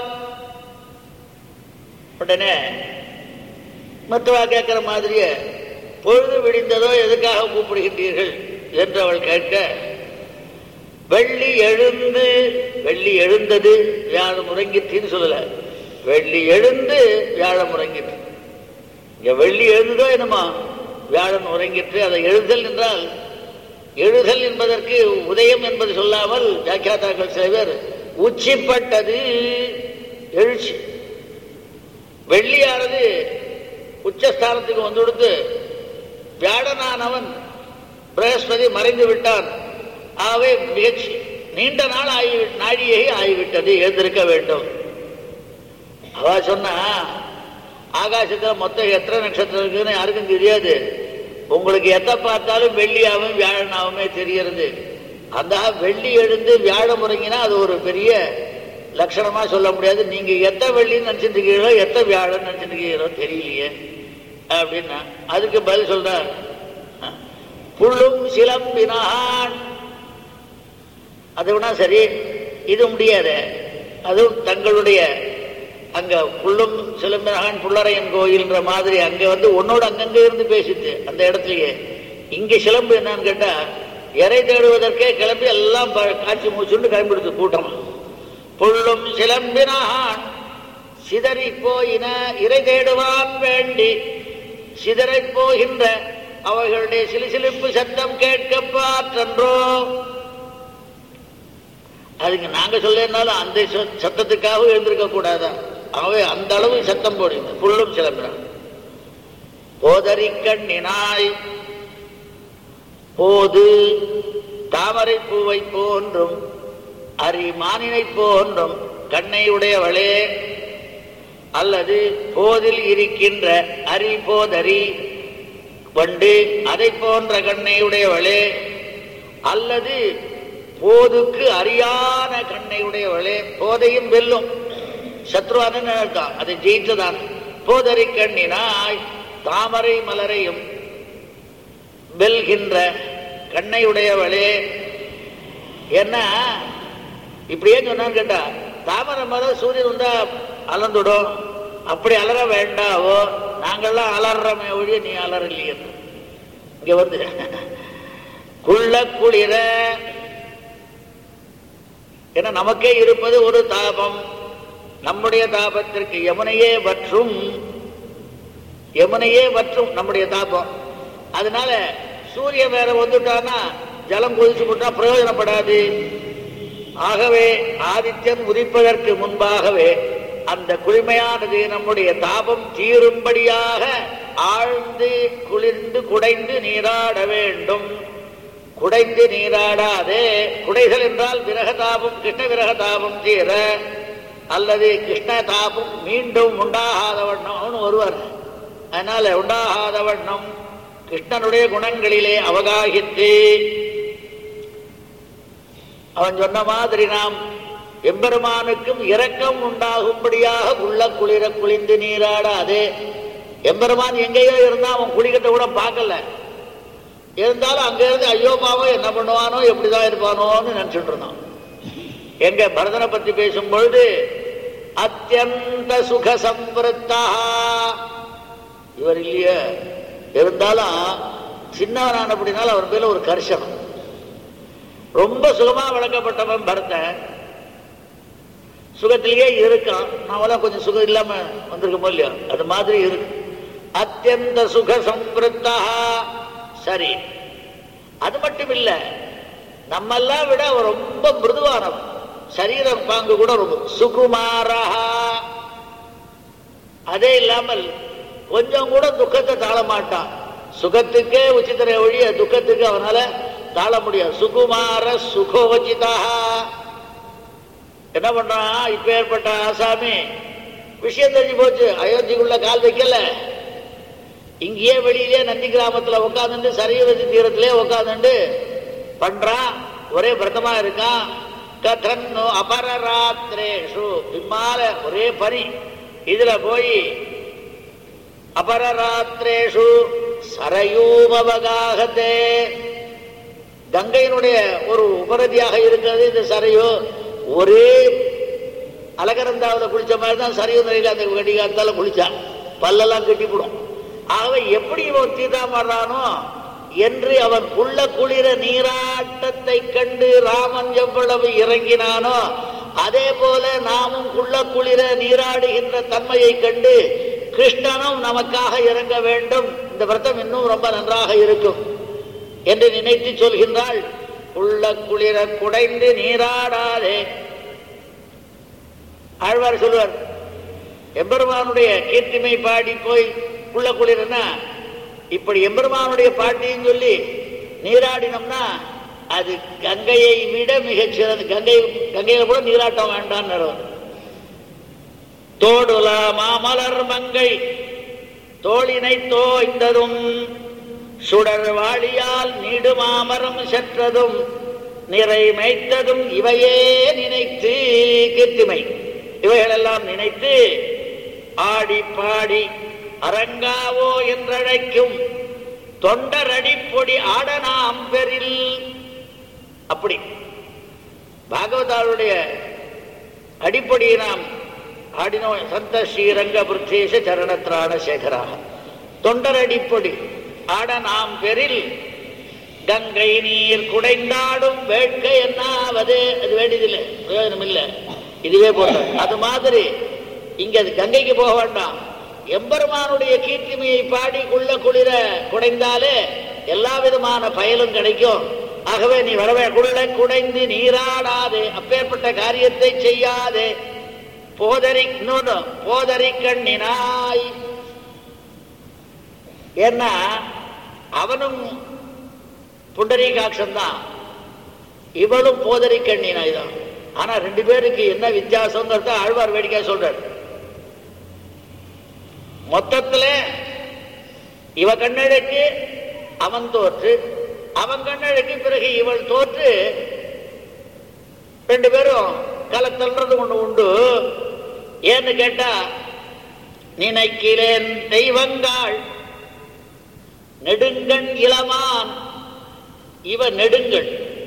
உடனே மற்றவா கேட்கிற மாதிரியே பொழுது விடிந்ததோ எதுக்காக கூப்பிடுகின்றீர்கள் என்று அவள் கேட்க வெள்ளி எழுந்து வெள்ளி எழுந்தது வியாழம் உறங்கிட்டுன்னு சொல்லல வெள்ளி எழுந்து வியாழம் உறங்கிட்டு இங்க வெள்ளி எழுந்ததோ என்னமா வியாழன் உறங்கிட்டு அதை எழுதல் என்றால் எழுதல் என்பதற்கு உதயம் என்பது சொல்லாமல் வியாக்கியாதாக்கள் சில பேர் உச்சிப்பட்டது எழுச்சி வெள்ளியானது உச்சஸ்தானத்துக்கு வந்து கொடுத்து வியாழனானவன் பிரகஸ்பதி மறைந்து விட்டான் ஆகவே மிகச் நீண்ட நாள் ஆகி நாடியை ஆகிவிட்டது எழுந்திருக்க வேண்டும் அவ சொன்னா ஆகாசத்துல மொத்தம் எத்தனை நட்சத்திரம் இருக்குன்னு யாருக்கும் தெரியாது உங்களுக்கு எதை பார்த்தாலும் வெள்ளியாவும் வியாழனாவுமே தெரிகிறது அந்த வெள்ளி எழுந்து வியாழம் முறங்கினா அது ஒரு பெரிய லட்சணமா சொல்ல முடியாது நீங்க எத்த வெள்ளின்னு நினைச்சிட்டு இருக்கீங்களோ எத்த வியாழன் நினைச்சிட்டு இருக்கீங்களோ தெரியலையே அப்படின்னா அதுக்கு பதில் சொல்றார் புள்ளும் சிலம்பினான் அது வேணா சரி இது முடியாது அதுவும் தங்களுடைய அங்க புள்ளும் சிலம்பினான் புள்ளரையன் கோயில்ன்ற மாதிரி அங்க வந்து உன்னோட அங்கங்க இருந்து பேசிட்டு அந்த இடத்துலயே இங்க சிலம்பு என்னன்னு கேட்டா இறை தேடுவதற்கே கிளம்பி எல்லாம் ப- காட்சி மூச்சுண்டு கிளம்பிடுது கூட்டம் புள்ளும் சிலம்பினான் சிதறி போயின இறை தேடுவான் வேண்டி சிதறப் போகின்ற அவர்களுடைய சிலுசிலிப்பு சத்தம் கேட்க பாற்றன்றோ அதுக்கு நாங்க சொல்லிருந்தாலும் அந்த ச- சத்தத்துக்காக எழுந்திருக்க கூடாதா ஆகவே அந்த அளவு சத்தம் போடுங்க புல்லும் சிலம்பினான் போதறி கண்ணினாய் போது தாமரை பூவை போன்றும் அரி மானினை போன்றும் கண்ணை உடையவளே அல்லது போதில் இருக்கின்ற அரி போதரி வண்டு அதை போன்ற கண்ணை உடையவளே அல்லது போதுக்கு அறியான கண்ணை உடையவளே போதையும் வெல்லும் சத்ருவான அர்த்தம் அதை ஜெயித்ததான் போதரி கண்ணினாய் தாமரை மலரையும் வெல்கின்ற கண்ணை உடையவளே என்ன இப்படியே சொன்னான்னு கேட்டா தாமரை மலர் சூரியன் வந்தா அலந்துடும் அப்படி அலற வேண்டாவோ நாங்கள்லாம் அலறமே ஒழிய நீ அலறலையே இங்க வந்து குள்ள குளிர ஏன்னா நமக்கே இருப்பது ஒரு தாபம் நம்முடைய தாபத்திற்கு யமுனையே வற்றும் யமுனையே வற்றும் நம்முடைய தாபம் அதனால சூரியன் வேற வந்துட்டான்னா ஜலம் கொதிச்சு போட்டா பிரயோஜனப்படாது ஆகவே ஆதித்யன் உதிப்பதற்கு முன்பாகவே அந்த குளிமையானது நம்முடைய தாபம் தீரும்படியாக ஆழ்ந்து குளிர்ந்து குடைந்து நீராட வேண்டும் குடைந்து நீராடாதே குடைகள் என்றால் விரகதாபம் கிருஷ்ண விரகதாபம் தீர அல்லது கிருஷ்ண தாபம் மீண்டும் உண்டாகாத வண்ணம்னு வருவார் அதனால உண்டாகாத வண்ணம் கிருஷ்ணனுடைய குணங்களிலே அவகாகித்து அவன் சொன்ன மாதிரி நாம் எம்பெருமானுக்கும் இரக்கம் உண்டாகும்படியாக உள்ள குளிர குளிந்து நீராடாதே எம்பெருமான் எங்கேயோ இருந்தா அவன் குளிக்கத்தை கூட பார்க்கல இருந்தாலும் அங்க இருந்து ஐயோ பாவம் என்ன பண்ணுவானோ எப்படிதான் இருப்பானோன்னு நினைச்சிட்டு இருந்தான் எங்க பரதனை பத்தி பேசும் பொழுது அத்தியந்த சுக சம்பிருத்தா இவர் இல்லையே இருந்தாலும் சின்னவனான அப்படின்னாலும் அவர் மேல ஒரு கரிசனம் ரொம்ப சுகமா வளர்க்கப்பட்டவன் பரதன் சுகத்திலேயே இருக்கான் நாமெல்லாம் கொஞ்சம் சுகம் இல்லாம வந்திருக்கோமோ இல்லையோ அது மாதிரி இருக்கு அத்தியந்த சுக சம்பிருத்தா சரி அது மட்டும் இல்ல நம்மெல்லாம் விட அவன் ரொம்ப மிருதுவானவன் சரீரம் பாங்கு கூட ரொம்ப சுகுமாரா அதே இல்லாமல் கொஞ்சம் கூட துக்கத்தை தாழ மாட்டான் சுகத்துக்கே உச்சித்திரை ஒழிய துக்கத்துக்கு அவனால தாழ முடியாது சுகுமார சுகோச்சிதா என்ன பண்றான் இப்ப ஏற்பட்ட ஆசாமி விஷயம் தெரிஞ்சு போச்சு அயோத்திக்குள்ள கால் வைக்கல இங்கேயே வெளியிலே நந்தி கிராமத்துல உட்காந்துட்டு சரியவதி தீரத்திலே உட்காந்துட்டு பண்றான் ஒரே விரதமா இருக்கான் கதன்னு அபரராத்திரேஷு இம்மால ஒரே பரி இதுல போய் அபரராத்திரேஷு சரையூமவகாகத்தே கங்கையினுடைய ஒரு உபரதியாக இருக்கிறது இந்த சரையு ஒரே அலகரந்தாவில் குளிச்ச மாதிரி தான் சரையு நிலையில அந்த கடிகாரத்தால குளிச்சான் பல்லெல்லாம் கட்டிவிடும் ஆகவே எப்படி இவன் தீதாமறானோ என்று அவன் புள்ள குளிர நீராட்டத்தை கண்டு ராமன் எவ்வளவு இறங்கினானோ அதே போல நாமும் குள்ள குளிர நீராடுகின்ற தன்மையை கண்டு கிருஷ்ணனும் நமக்காக இறங்க வேண்டும் இந்த விரதம் இன்னும் ரொம்ப நன்றாக இருக்கும் என்று நினைத்து சொல்கின்றாள் உள்ள குளிர குடைந்து நீராடாதே ஆழ்வார் சொல்வார் எம்பெருமானுடைய கீர்த்திமை பாடி போய் உள்ள குளிரனா இப்படி எம்பெருமானுடைய பாட்டின்னு சொல்லி நீராடினோம்னா அது கங்கையை விட மிகச் சிறந்த கங்கை கங்கையில கூட நீராட்டம் வேண்டாம் தோடுலா மாமலர் மங்கை தோளினை தோய்ந்ததும் சுடர் வாளியால் நீடு மாமரம் செற்றதும் நிறை மைத்ததும் இவையே நினைத்து கீர்த்திமை இவைகளெல்லாம் நினைத்து ஆடி பாடி அரங்காவோ என்றழைக்கும் தொண்டரடிப்பொடி ஆடனாம் பெரில் அப்படி பாகவதாருடைய அடிப்படையை நாம் ஆடினோம் சந்த ஸ்ரீரங்க புருத்தேச சரணத்ராண சேகராக தொண்டரடிப்பொடி ஆட நாம் பெரில் கங்கை நீர் குடைந்தாடும் வேட்கை என்னாவது அது வேண்டியதில்லை பிரயோஜனம் இல்லை இதுவே போன்ற அது மாதிரி இங்க அது கங்கைக்கு போக வேண்டாம் எம்பெருமானுடைய கீர்த்திமையை பாடி குள்ள குளிர குடைந்தாலே எல்லா விதமான பயலும் கிடைக்கும் ஆகவே நீ வரவே குள்ள குடைந்து நீராடாதே அப்பேற்பட்ட காரியத்தை செய்யாதே போதரி இன்னொன்னு போதரி கண்ணினாய் ஏன்னா அவனும் புண்டரீகாட்சன் தான் இவளும் போதரி கண்ணினா இதான் ஆனா ரெண்டு பேருக்கு என்ன வித்தியாசங்கிறத ஆழ்வார் வேடிக்கை சொல்றார் மொத்தத்துல இவ கண்ணழகு அவன் தோற்று அவன் கண்ணழகு பிறகு இவள் தோற்று ரெண்டு பேரும் கலத்தல்றது ஒண்ணு உண்டு ஏன்னு கேட்டா நினைக்கிறேன் தெய்வங்கள் நெடுங்கண் இளமான் இவ நெடுங்கண்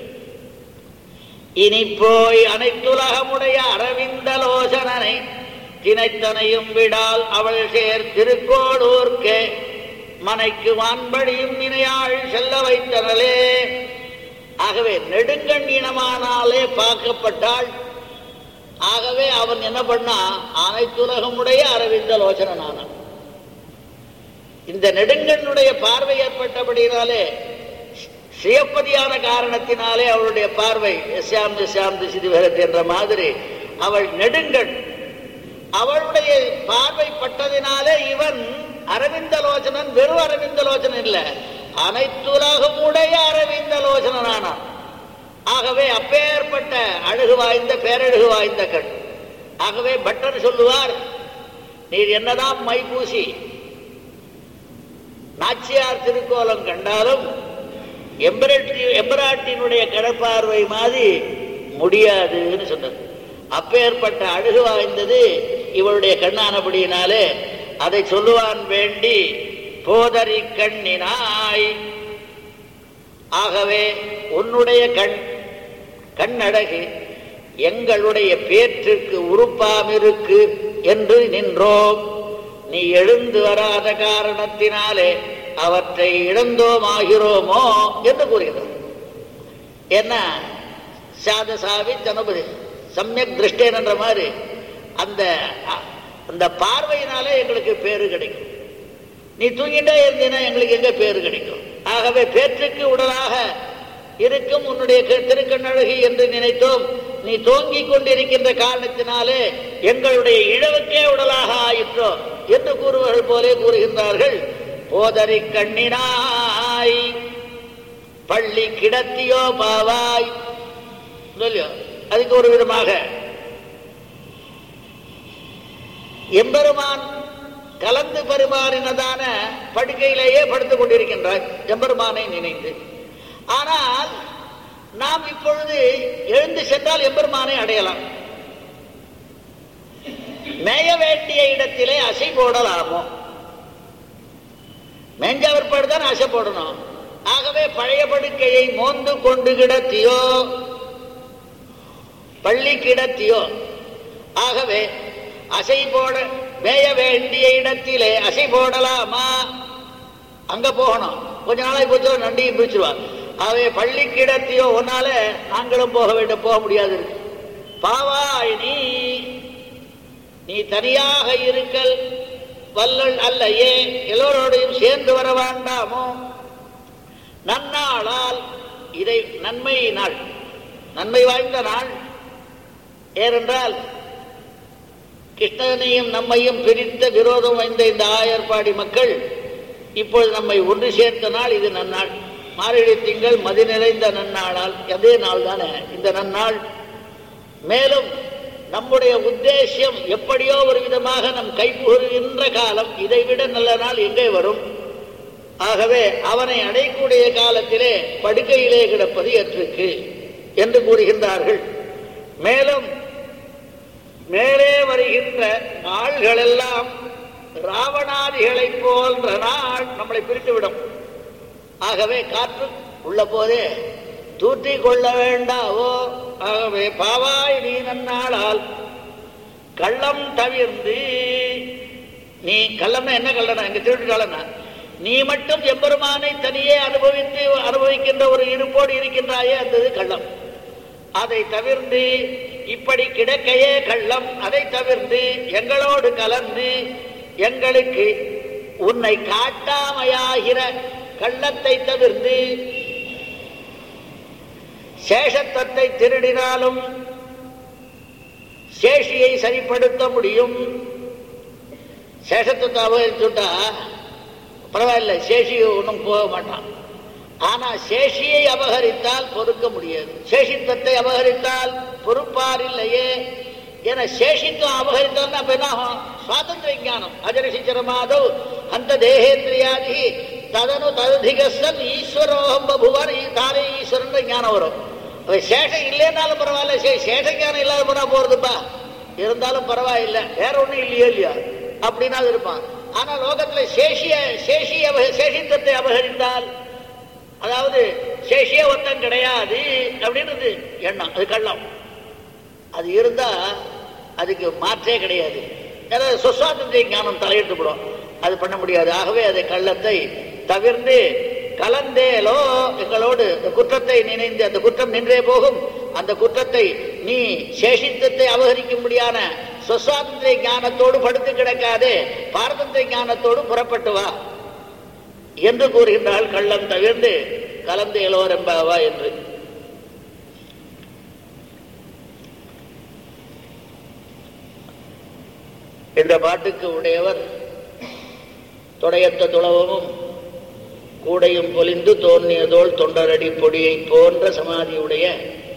இனி போய் அனைத்துலகமுடைய அரவிந்தலோசனனை தினைத்தனையும் விடால் அவள் சேர் திருக்கோளூர்க்கே மனைக்கு வான்படியும் நினையாள் செல்ல வைத்தனலே ஆகவே நெடுங்கண் இனமானாலே பார்க்கப்பட்டாள் ஆகவே அவன் என்ன பண்ணா அனைத்துலகமுடைய அரவிந்த லோசனானான் இந்த நெடுங்கண்ணுடைய பார்வை ஏற்பட்டபடினாலே சிவப்பதியான காரணத்தினாலே அவளுடைய பார்வை எஸ்யாம் எஸ்யாம் சிதிவரத் என்ற மாதிரி அவள் நெடுங்கண் அவளுடைய பார்வை பட்டதினாலே இவன் அரவிந்தலோச்சனன் வெறும் அரவிந்தலோச்சனன் இல்ல அனைத்துலகமுடைய அரவிந்தலோச்சனானான் ஆகவே அப்பேற்பட்ட அழகு வாய்ந்த பேரழகு வாய்ந்த கண் ஆகவே பட்டர் சொல்லுவார் நீர் என்னதான் மை பூசி நாச்சியார் திருக்கோலம் கண்டாலும் எம்பரட்டி எம்பராட்டினுடைய கடற்பார்வை மாதிரி முடியாதுன்னு சொன்னது அப்பேற்பட்ட அழகு வாய்ந்தது இவளுடைய கண்ணானபடியினாலே அதை சொல்லுவான் வேண்டி போதரி கண்ணினாய் ஆகவே உன்னுடைய கண் கண்ணழகு எங்களுடைய பேற்றிற்கு உறுப்பாமிருக்கு என்று நின்றோம் நீ எழுந்து வராத காரணத்தினாலே அவற்றை இழந்தோம் ஆகிறோமோ என்று கூறுகிறார் என்ன சாதசாவி தனுபதி சமயக் திருஷ்டேன் என்ற மாதிரி அந்த அந்த பார்வையினாலே எங்களுக்கு பேரு கிடைக்கும் நீ தூங்கிட்டே இருந்தீன்னா எங்களுக்கு எங்க பேரு கிடைக்கும் ஆகவே பேற்றுக்கு உடலாக இருக்கும் உன்னுடைய திருக்கண்ணழகி என்று நினைத்தோம் நீ தோங்கிக் கொண்டிருக்கின்ற காரணத்தினாலே எங்களுடைய இழவுக்கே உடலாக ஆயிற்றோ என்று கூறுவர்கள் போலே கூறுகின்றார்கள் போதரி கண்ணினாய் பள்ளி கிடத்தியோ பாவாய் சொல்லியோ அதுக்கு ஒரு விதமாக எம்பெருமான் கலந்து பரிமாறினதான படுக்கையிலேயே படுத்துக் கொண்டிருக்கின்றார் எம்பெருமானை நினைந்து ஆனால் நாம் இப்பொழுது எழுந்து சென்றால் எம்பெருமானை அடையலாம் மேய வேண்டிய இடத்திலே அசை போடலாமோ மேஞ்சவர் தான் அசை போடணும் ஆகவே பழைய படுக்கையை மோந்து கொண்டு கிடத்தியோ பள்ளி கிடத்தியோ ஆகவே அசை போட மேய வேண்டிய இடத்திலே அசை போடலாமா அங்க போகணும் கொஞ்ச நாளாய் போச்சு நண்டியும் பிடிச்சிருவான் ஆகவே பள்ளி கிடத்தியோ ஒன்னால நாங்களும் போக வேண்டும் போக முடியாது இருக்கு பாவாய் நீ நீ தனியாக இருக்கல் வல்லல் அல்லையே எல்லோரோடையும் சேர்ந்து வர வேண்டாமோ நன்னாளால் இதை நன்மை நாள் நன்மை வாய்ந்த நாள் ஏனென்றால் கிருஷ்ணனையும் நம்மையும் பிரித்த விரோதம் வாய்ந்த இந்த ஆயர்பாடி மக்கள் இப்பொழுது நம்மை ஒன்று சேர்த்த நாள் இது நன்னாள் மாரழி திங்கள் மதி நிறைந்த நன்னாளால் அதே நாள் தானே இந்த நன்னாள் மேலும் நம்முடைய உத்தேசியம் எப்படியோ ஒரு விதமாக நம் கைப்புகின்ற காலம் இதைவிட நல்ல நாள் எங்கே வரும் ஆகவே அவனை அடையக்கூடிய காலத்திலே படுக்கையிலே கிடப்பது ஏற்றுக்கு என்று கூறுகின்றார்கள் மேலும் மேலே வருகின்ற நாள்களெல்லாம் ராவணாதிகளைப் போன்ற நாள் நம்மளை பிரித்துவிடும் ஆகவே காற்று உள்ள போதே தூற்றி கொள்ள வேண்டாவோ ஆகவே பாவாய் நீ நன்னாளால் கள்ளம் தவிர்ந்து நீ கள்ளம்னா என்ன கள்ளனா இங்க திருட்டு கள்ளனா நீ மட்டும் எம்பெருமானை தனியே அனுபவித்து அனுபவிக்கின்ற ஒரு இருப்போடு இருக்கின்றாயே அந்த கள்ளம் அதை தவிர்த்து இப்படி கிடக்கையே கள்ளம் அதை தவிர்த்து எங்களோடு கலந்து எங்களுக்கு உன்னை காட்டாமையாகிற கள்ளத்தை தவிர்த்து சேஷத்தத்தை திருடினாலும் சேஷியை சரிப்படுத்த முடியும் சேஷத்தை அபகரிச்சுட்டா பரவாயில்ல சேஷி ஒன்றும் போக மாட்டான் ஆனா சேஷியை அபகரித்தால் பொறுக்க முடியாது சேஷித்தத்தை அபகரித்தால் பொறுப்பார் இல்லையே என சேஷித்துவம் அபகரித்தால் அப்ப என்ன ஆகும் சுவாதந்திர ஞானம் அஜரசிச்சரமாதவ் அந்த தேகேந்திரியாதி ததனு ததுதிகசன் ஈஸ்வரோகம் பபுவர் தானே ஈஸ்வரன் ஞானம் வரும் அப்ப சேஷம் இல்லைன்னாலும் பரவாயில்ல சே சேஷ ஞானம் இல்லாத போனா போறதுப்பா இருந்தாலும் பரவாயில்லை வேற ஒண்ணும் இல்லையோ இல்லையா அப்படின்னா அது இருப்பான் ஆனா லோகத்துல சேஷிய சேஷி அப சேஷித்தத்தை அபகரித்தால் அதாவது சேஷிய ஒத்தம் கிடையாது அப்படின்றது எண்ணம் அது கள்ளம் அது இருந்தா அதுக்கு மாற்றே கிடையாது ஏதாவது சுவாதந்திர ஞானம் தலையிட்டுப்படும் அது பண்ண முடியாது ஆகவே அதை கள்ளத்தை தவிர்த்து கலந்தேலோ எங்களோடு இந்த குற்றத்தை நினைந்து அந்த குற்றம் நின்றே போகும் அந்த குற்றத்தை நீ சேஷித்தத்தை அபகரிக்கும்படியான சுவாதந்திர ஞானத்தோடு படுத்து கிடக்காதே பாரதந்திர ஞானத்தோடு புறப்பட்டு வா என்று கூறுகின்றாள் கள்ளம் தவிர்ந்து கலந்து எலோர் என்பவா என்று இந்த பாட்டுக்கு உடையவர் தொடையத்த துளவமும் கூடையும் பொலிந்து தோன்றியதோள் தொண்டரடி பொடியை போன்ற சமாதியுடைய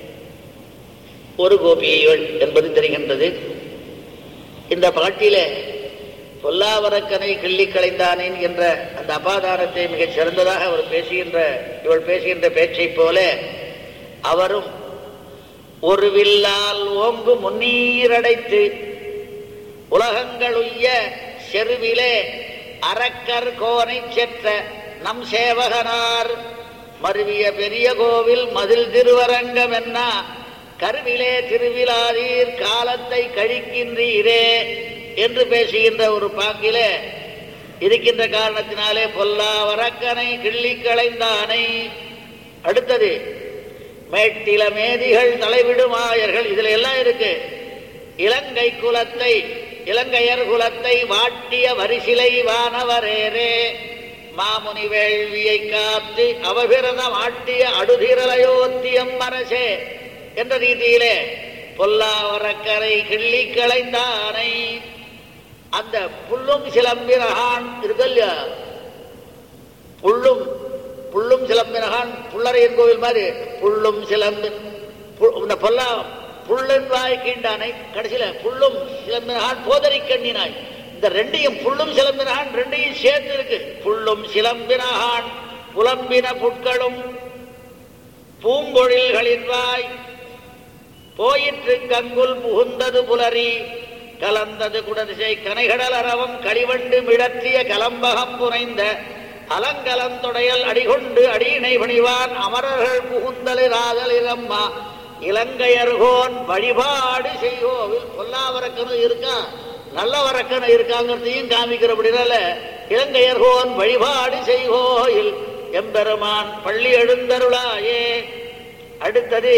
ஒரு கோபியைகள் என்பது தெரிகின்றது இந்த பாட்டிலே பொல்லாவரக்கனை கிள்ளி களைந்தானேன் என்ற அந்த அபாதானத்தை மிகச் சிறந்ததாக அவர் பேசுகின்ற இவள் பேசுகின்ற பேச்சைப் போல அவரும் ஒரு வில்லால் ஓங்கு முன்னீரடைத்து உலகங்களுய்ய செருவிலே அரக்கர் கோனை செற்ற நம் சேவகனார் மருவிய பெரிய கோவில் மதில் திருவரங்கம் என்ன கருவிலே திருவிழாதீர் காலத்தை கழிக்கின்றீரே என்று பேசுகின்ற ஒரு பாங்கிலே இருக்கின்ற காரணத்தினாலே பொல்லா வரக்கனை கிள்ளி களைந்தானை அடுத்தது மேட்டில மேதிகள் தலைவிடுமாயர்கள் இதுல எல்லாம் இருக்கு இலங்கை குலத்தை இலங்கையர் குலத்தை வாட்டிய வரிசிலை வானவரேரே மாமுனி வேள்வியை காத்து அவபிரதம் ஆட்டிய அடுதிரலையோத்தியம் அரசே என்ற ரீதியிலே பொல்லாவரக்கரை கிள்ளி களைந்தானை அந்த புல்லும் சிலம்பினகான் இருக்கல்லையா புல்லும் புல்லும் சிலம்பினகான் புள்ளரையன் கோவில் மாதிரி புல்லும் சிலம்பு பு- இந்த பொல்லா புல்லன் வாய் கீண்டானை கடைசியில புல்லும் சிலம்பினகான் போதரி கண்ணினாய் இந்த ரெண்டையும் புல்லும் சிலம்பினகான் ரெண்டையும் சேர்த்து இருக்கு புல்லும் சிலம்பினகான் புலம்பின புட்களும் பூம்பொழில்களின் வாய் போயிற்று கங்குல் புகுந்தது புலரி கலந்தது குடதிசை கனைகடல் அரவம் களிவண்டு மிடற்றிய கலம்பகம் புனைந்த அலங்கலந்தொடையல் அடிகொண்டு அடியினை பணிவான் அமரர்கள் புகுந்தலிராதலிரம்மா இலங்கையர்கோன் வழிபாடு செய்வோவில் பொல்லாவரக்கனும் இருக்கா நல்லவரக்கனும் இருக்காங்கிறதையும் காமிக்கிறபடினால இலங்கையர்கோன் வழிபாடு செய்வோயில் எம்பெருமான் பள்ளி எழுந்தருளாயே அடுத்தது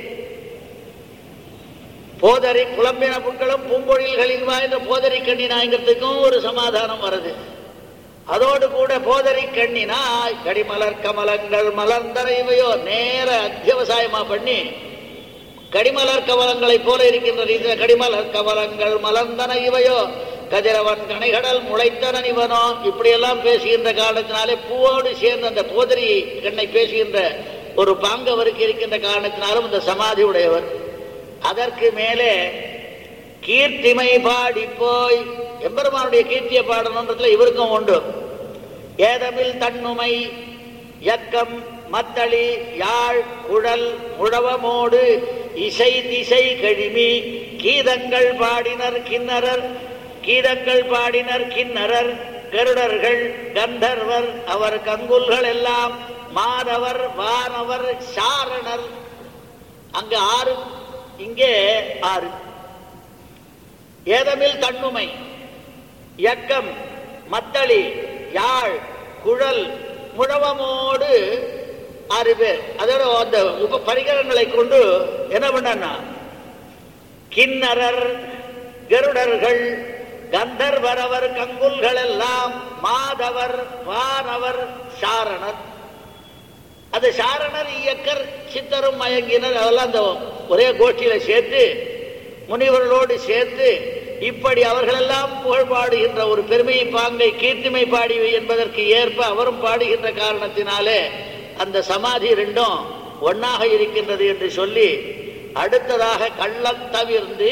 போதரி புலம்பின புட்களும் பூம்பொழில்களின் வாய்ந்த போதரி கண்ணினாய்ங்கிறதுக்கும் ஒரு சமாதானம் வருது அதோடு கூட போதரி கண்ணினாய் கடிமலர் கமலங்கள் மலர்ந்தரைவையோ நேர அத்தியவசாயமா பண்ணி கடிமலர் கமலங்களைப் போல இருக்கின்ற ரீதியில் கடிமலர் கமலங்கள் மலர்ந்தன இவையோ கதிரவன் கனைகடல் முளைத்தன இவனோ இப்படியெல்லாம் பேசுகின்ற காரணத்தினாலே பூவோடு சேர்ந்த அந்த போதரி கண்ணை பேசுகின்ற ஒரு பாங்கவருக்கு இருக்கின்ற காரணத்தினாலும் இந்த சமாதி உடையவர் அதற்கு மேலே கீர்த்திமை பாடி போய் எம்பெருமானுடைய கீர்த்தியை பாடணுன்றதுல இவருக்கும் உண்டு ஏதமில் தன்னுமை யக்கம் மத்தளி யாழ் குழல் முழவமோடு இசை திசை கழிமி கீதங்கள் பாடினர் கிண்ணறர் கீதங்கள் பாடினர் கிண்ணறர் கருடர்கள் கந்தர்வர் அவர் கங்குல்கள் எல்லாம் மாதவர் வானவர் சாரணர் அங்க ஆறு இங்கே ஆறு ஏதமில் தன்னுமை இயக்கம் மத்தளி யாழ் குழல் முழவமோடு ஆறு பேர் அதோட அந்த உப பரிகரங்களை கொண்டு என்ன பண்ணா கிண்ணறர் கருடர்கள் கந்தர்வரவர் கங்குல்கள் எல்லாம் மாதவர் வானவர் சாரணர் அது சாரணர் இயக்கர் சித்தரும் மயங்கினர் அதெல்லாம் அந்த ஒரே கோஷ்டியில சேர்த்து முனிவர்களோடு சேர்த்து இப்படி அவர்களெல்லாம் புகழ் பாடுகின்ற ஒரு பெருமையை பாங்கை கீர்த்திமை பாடி என்பதற்கு ஏற்ப அவரும் பாடுகின்ற காரணத்தினாலே அந்த சமாதி ரெண்டும் ஒன்னாக இருக்கின்றது என்று சொல்லி அடுத்ததாக கள்ளம் தவிர்ந்து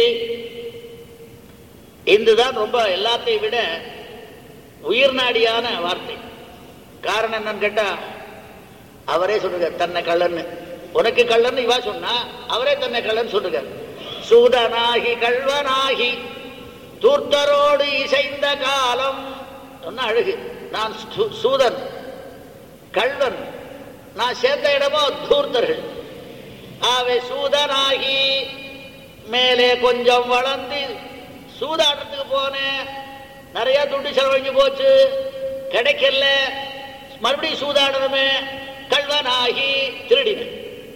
இதுதான் ரொம்ப எல்லாத்தையும் விட உயிர் நாடியான வார்த்தை காரணம் என்னன்னு கேட்டா அவரே சொல்லுங்க தன்னை கள்ளன்னு உனக்கு கள்ளன்னு இவா சொன்னா அவரே தன்னை கள்ளன்னு சொல்லுங்க சூதனாகி கள்வனாகி தூர்த்தரோடு இசைந்த காலம் சொன்ன அழகு நான் சூ- சூதன் கள்வன் நான் சேர்ந்த இடமோ தூர்த்தர்கள் ஆவே சூதனாகி மேலே கொஞ்சம் வளர்ந்து சூதாட்டத்துக்கு போனேன் நிறைய துட்டு செலவழிஞ்சு போச்சு கிடைக்கல மறுபடியும் சூதாடணுமே கள்வனாகி திருடினேன்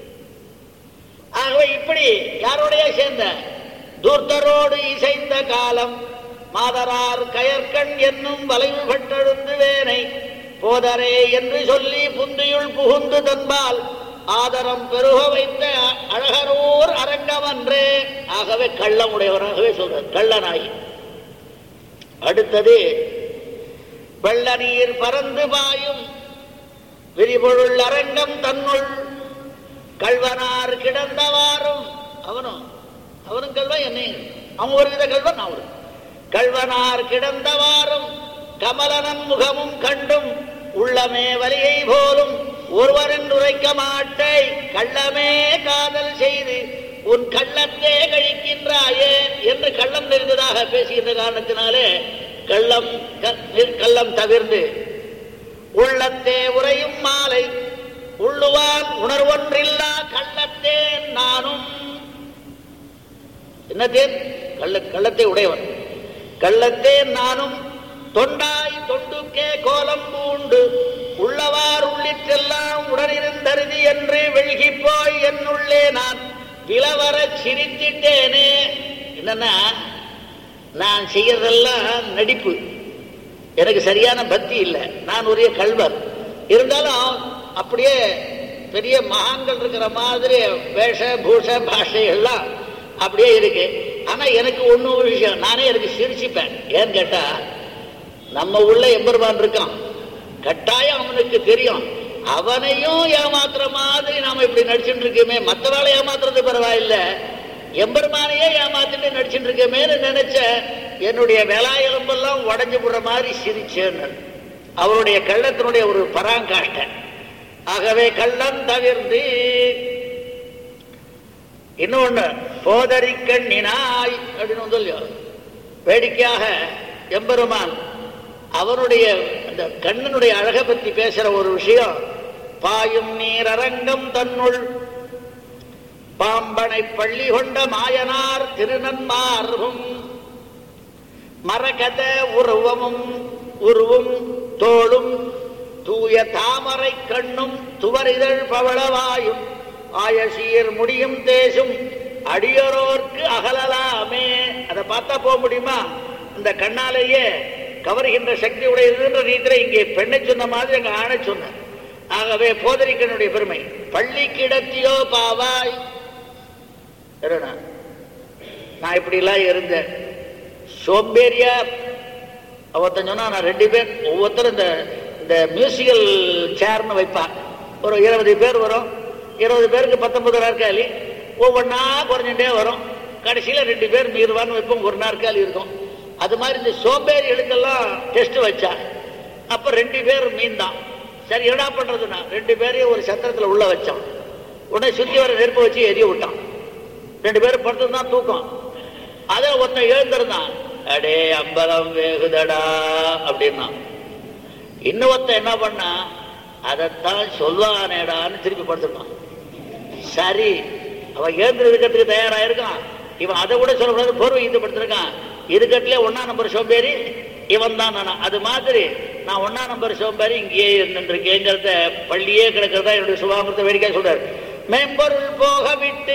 ஆகவே இப்படி யாரோடைய சேர்ந்த தூர்த்தரோடு இசைந்த காலம் மாதரார் கயற்கண் என்னும் வளைவு பட்டெழுந்து வேனை போதரே என்று சொல்லி புந்தியுள் புகுந்து தன்பால் ஆதரம் பெருக வைத்த அழகரோர் அரங்கமன்றே ஆகவே கள்ளம் உடையவராகவே சொல்றார் கள்ளனாகி அடுத்தது வெள்ள நீர் பறந்து பாயும் விரிபொருள் அரங்கம் தன்னுள் கல்வனார் கிடந்தவாறும் அவனும் அவனும் கல்வன் என்னை அவன் ஒரு வித கல்வன் நான் ஒரு கல்வனார் கிடந்தவாறும் கமலனன் முகமும் கண்டும் உள்ளமே வலியை போலும் ஒருவரின் உரைக்க மாட்டை கள்ளமே காதல் செய்து உன் கள்ளத்தே கழிக்கின்றாயே என்று கள்ளம் நிறைந்ததாக பேசுகின்ற காரணத்தினாலே கள்ளம் க- நிற்- கள்ளம் தவிர்ந்து உள்ளத்தே உறையும் மாலை உள்ளுவான் உணர்வொன்றில்லா கள்ளத்தேன் நானும் என்னத்தேன் கள்ள கள்ளத்தை உடையவன் கள்ளத்தேன் நானும் தொண்டாய் தொண்டுக்கே கோலம் பூண்டு உள்ளவார் உள்ளிட்டெல்லாம் உடனிருந்தருதி என்று வெள்கி போய் என்னுள்ளே நான் விலவரச் சிரித்திட்டேனே என்னன்னா நான் செய்யறதெல்லாம் நடிப்பு எனக்கு சரியான பக்தி இல்லை நான் ஒரே கல்வர் இருந்தாலும் அப்படியே பெரிய மகான்கள் இருக்கிற மாதிரி வேஷ பூஷ பாஷை எல்லாம் அப்படியே இருக்கு ஆனா எனக்கு ஒண்ணு ஒரு விஷயம் நானே எனக்கு சிரிச்சுப்பேன் ஏன்னு கேட்டா நம்ம உள்ள எம்பெருமான் இருக்கான் கட்டாயம் அவனுக்கு தெரியும் அவனையும் ஏமாத்துற மாதிரி நாம இப்படி நடிச்சுட்டு இருக்கோமே மற்றவாளை ஏமாத்துறது பரவாயில்ல எம்பெருமானையே ஏமாத்திட்டு நடிச்சுட்டு இருக்கமேன்னு நினைச்ச என்னுடைய வேலாயலம்பெல்லாம் உடஞ்சு போடுற மாதிரி சிரிச்சேன்னு அவருடைய கள்ளத்தினுடைய ஒரு பராங்காஷ்ட ஆகவே கள்ளம் தவிர்ந்து இன்னொன்னு போதரிக்கண்ணினாய் அப்படின்னு வந்து இல்லையோ வேடிக்கையாக எம்பெருமான் அவனுடைய அந்த கண்ணனுடைய அழகை பத்தி பேசுற ஒரு விஷயம் பாயும் நீரரங்கம் தன்னுள் பாம்பனை பள்ளி கொண்ட மாயனார் திருநன்மார்கும் மரகத உருவமும் உருவும் தோளும் தூய தாமரை கண்ணும் துவரிதழ் பவளவாயும் ஆயசீர் முடியும் தேசும் அடியரோர்க்கு அகலலாமே அதை பார்த்தா போக முடியுமா இந்த கண்ணாலேயே கவருகின்ற சக்தி உடையதுன்ற ரீதியில இங்கே பெண்ணை சொன்ன மாதிரி அங்க ஆணை சொன்ன ஆகவே போதரிக்கனுடைய பெருமை பள்ளி கிடத்தியோ பாவாய் இருடா. நான் இப்படி எல்லாம் இருந்தேன் சோம்பேறியா ஒருத்தன் சொன்னா நான் ரெண்டு பேர் ஒவ்வொருத்தரும் இந்த இந்த மியூசிக்கல் சேர்னு வைப்பான் ஒரு இருபது பேர் வரும் இருபது பேருக்கு பத்தொன்பது நாற்காலி ஒவ்வொன்றா குறைஞ்சுட்டே வரும் கடைசியில் ரெண்டு பேர் மீறுவான்னு வைப்போம் ஒரு நாற்காலி இருக்கும் அது மாதிரி இந்த சோம்பேறிகளுக்கெல்லாம் டெஸ்ட் வச்சா அப்ப ரெண்டு பேர் மீந்தான் சரி என்ன பண்றதுன்னா ரெண்டு பேரையும் ஒரு சத்திரத்துல உள்ள வச்சான் உடனே சுத்தி வர நெருப்பு வச்சு எரிய விட்டான் ரெண்டு பேரும் படுத்துதான் தூக்கம் அதை ஒருத்தன் எழுந்திருந்தான் அடே அம்பலம் வேகுதடா அப்படின்னா இன்னொருத்தன் என்ன பண்ணா அதைத்தான் சொல்வானேடான்னு திருப்பி படுத்துட்டான் சரி அவன் எழுந்திருக்கிறதுக்கு தயாரா இருக்கான் இவன் அதை கூட சொல்லக்கூடாது போர்வை இது படுத்திருக்கான் இருக்கட்டிலே ஒன்னா நம்பர் சோம்பேறி இவன் தான் நானா அது மாதிரி நான் ஒன்னா நம்பர் சோம்பேறி இங்கேயே இருந்துருக்கேங்கிறத பள்ளியே கிடக்கிறதா என்னுடைய சுபாமத்தை வேடிக்கை சொல்றாரு மெம்பொருள் போக விட்டு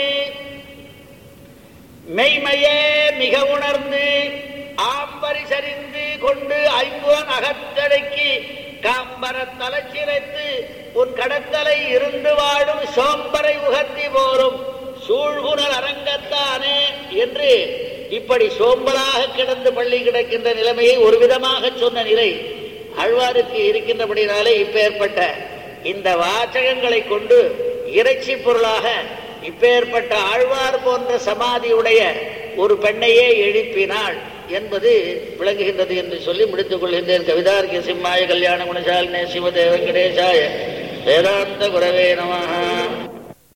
மெய்மையே மிக உணர்ந்து ஆம்பரி சரிந்து கொண்டு ஐம்புவன் அகத்தடைக்கு காம்பர தலைச்சிரைத்து உன் கடத்தலை இருந்து வாழும் சோம்பரை உகத்தி போரும் சூழ்குணல் அரங்கத்தானே என்று இப்படி சோம்பலாக கிடந்து பள்ளி கிடக்கின்ற நிலைமையை ஒரு விதமாக சொன்ன நிலை ஆழ்வாருக்கு இருக்கின்றபடினாலே இப்ப ஏற்பட்ட இந்த வாசகங்களை கொண்டு இறைச்சி பொருளாக இப்பேற்பட்ட ஆழ்வார் போன்ற சமாதியுடைய ஒரு பெண்ணையே எழுப்பினாள் என்பது விளங்குகின்றது என்று சொல்லி முடித்துக் கொள்கின்றேன் கவிதார்க்கிய சிம்மாய கல்யாண குணசாலினே சிவதே வெங்கடேசாய வேதாந்த குரவே நமஹா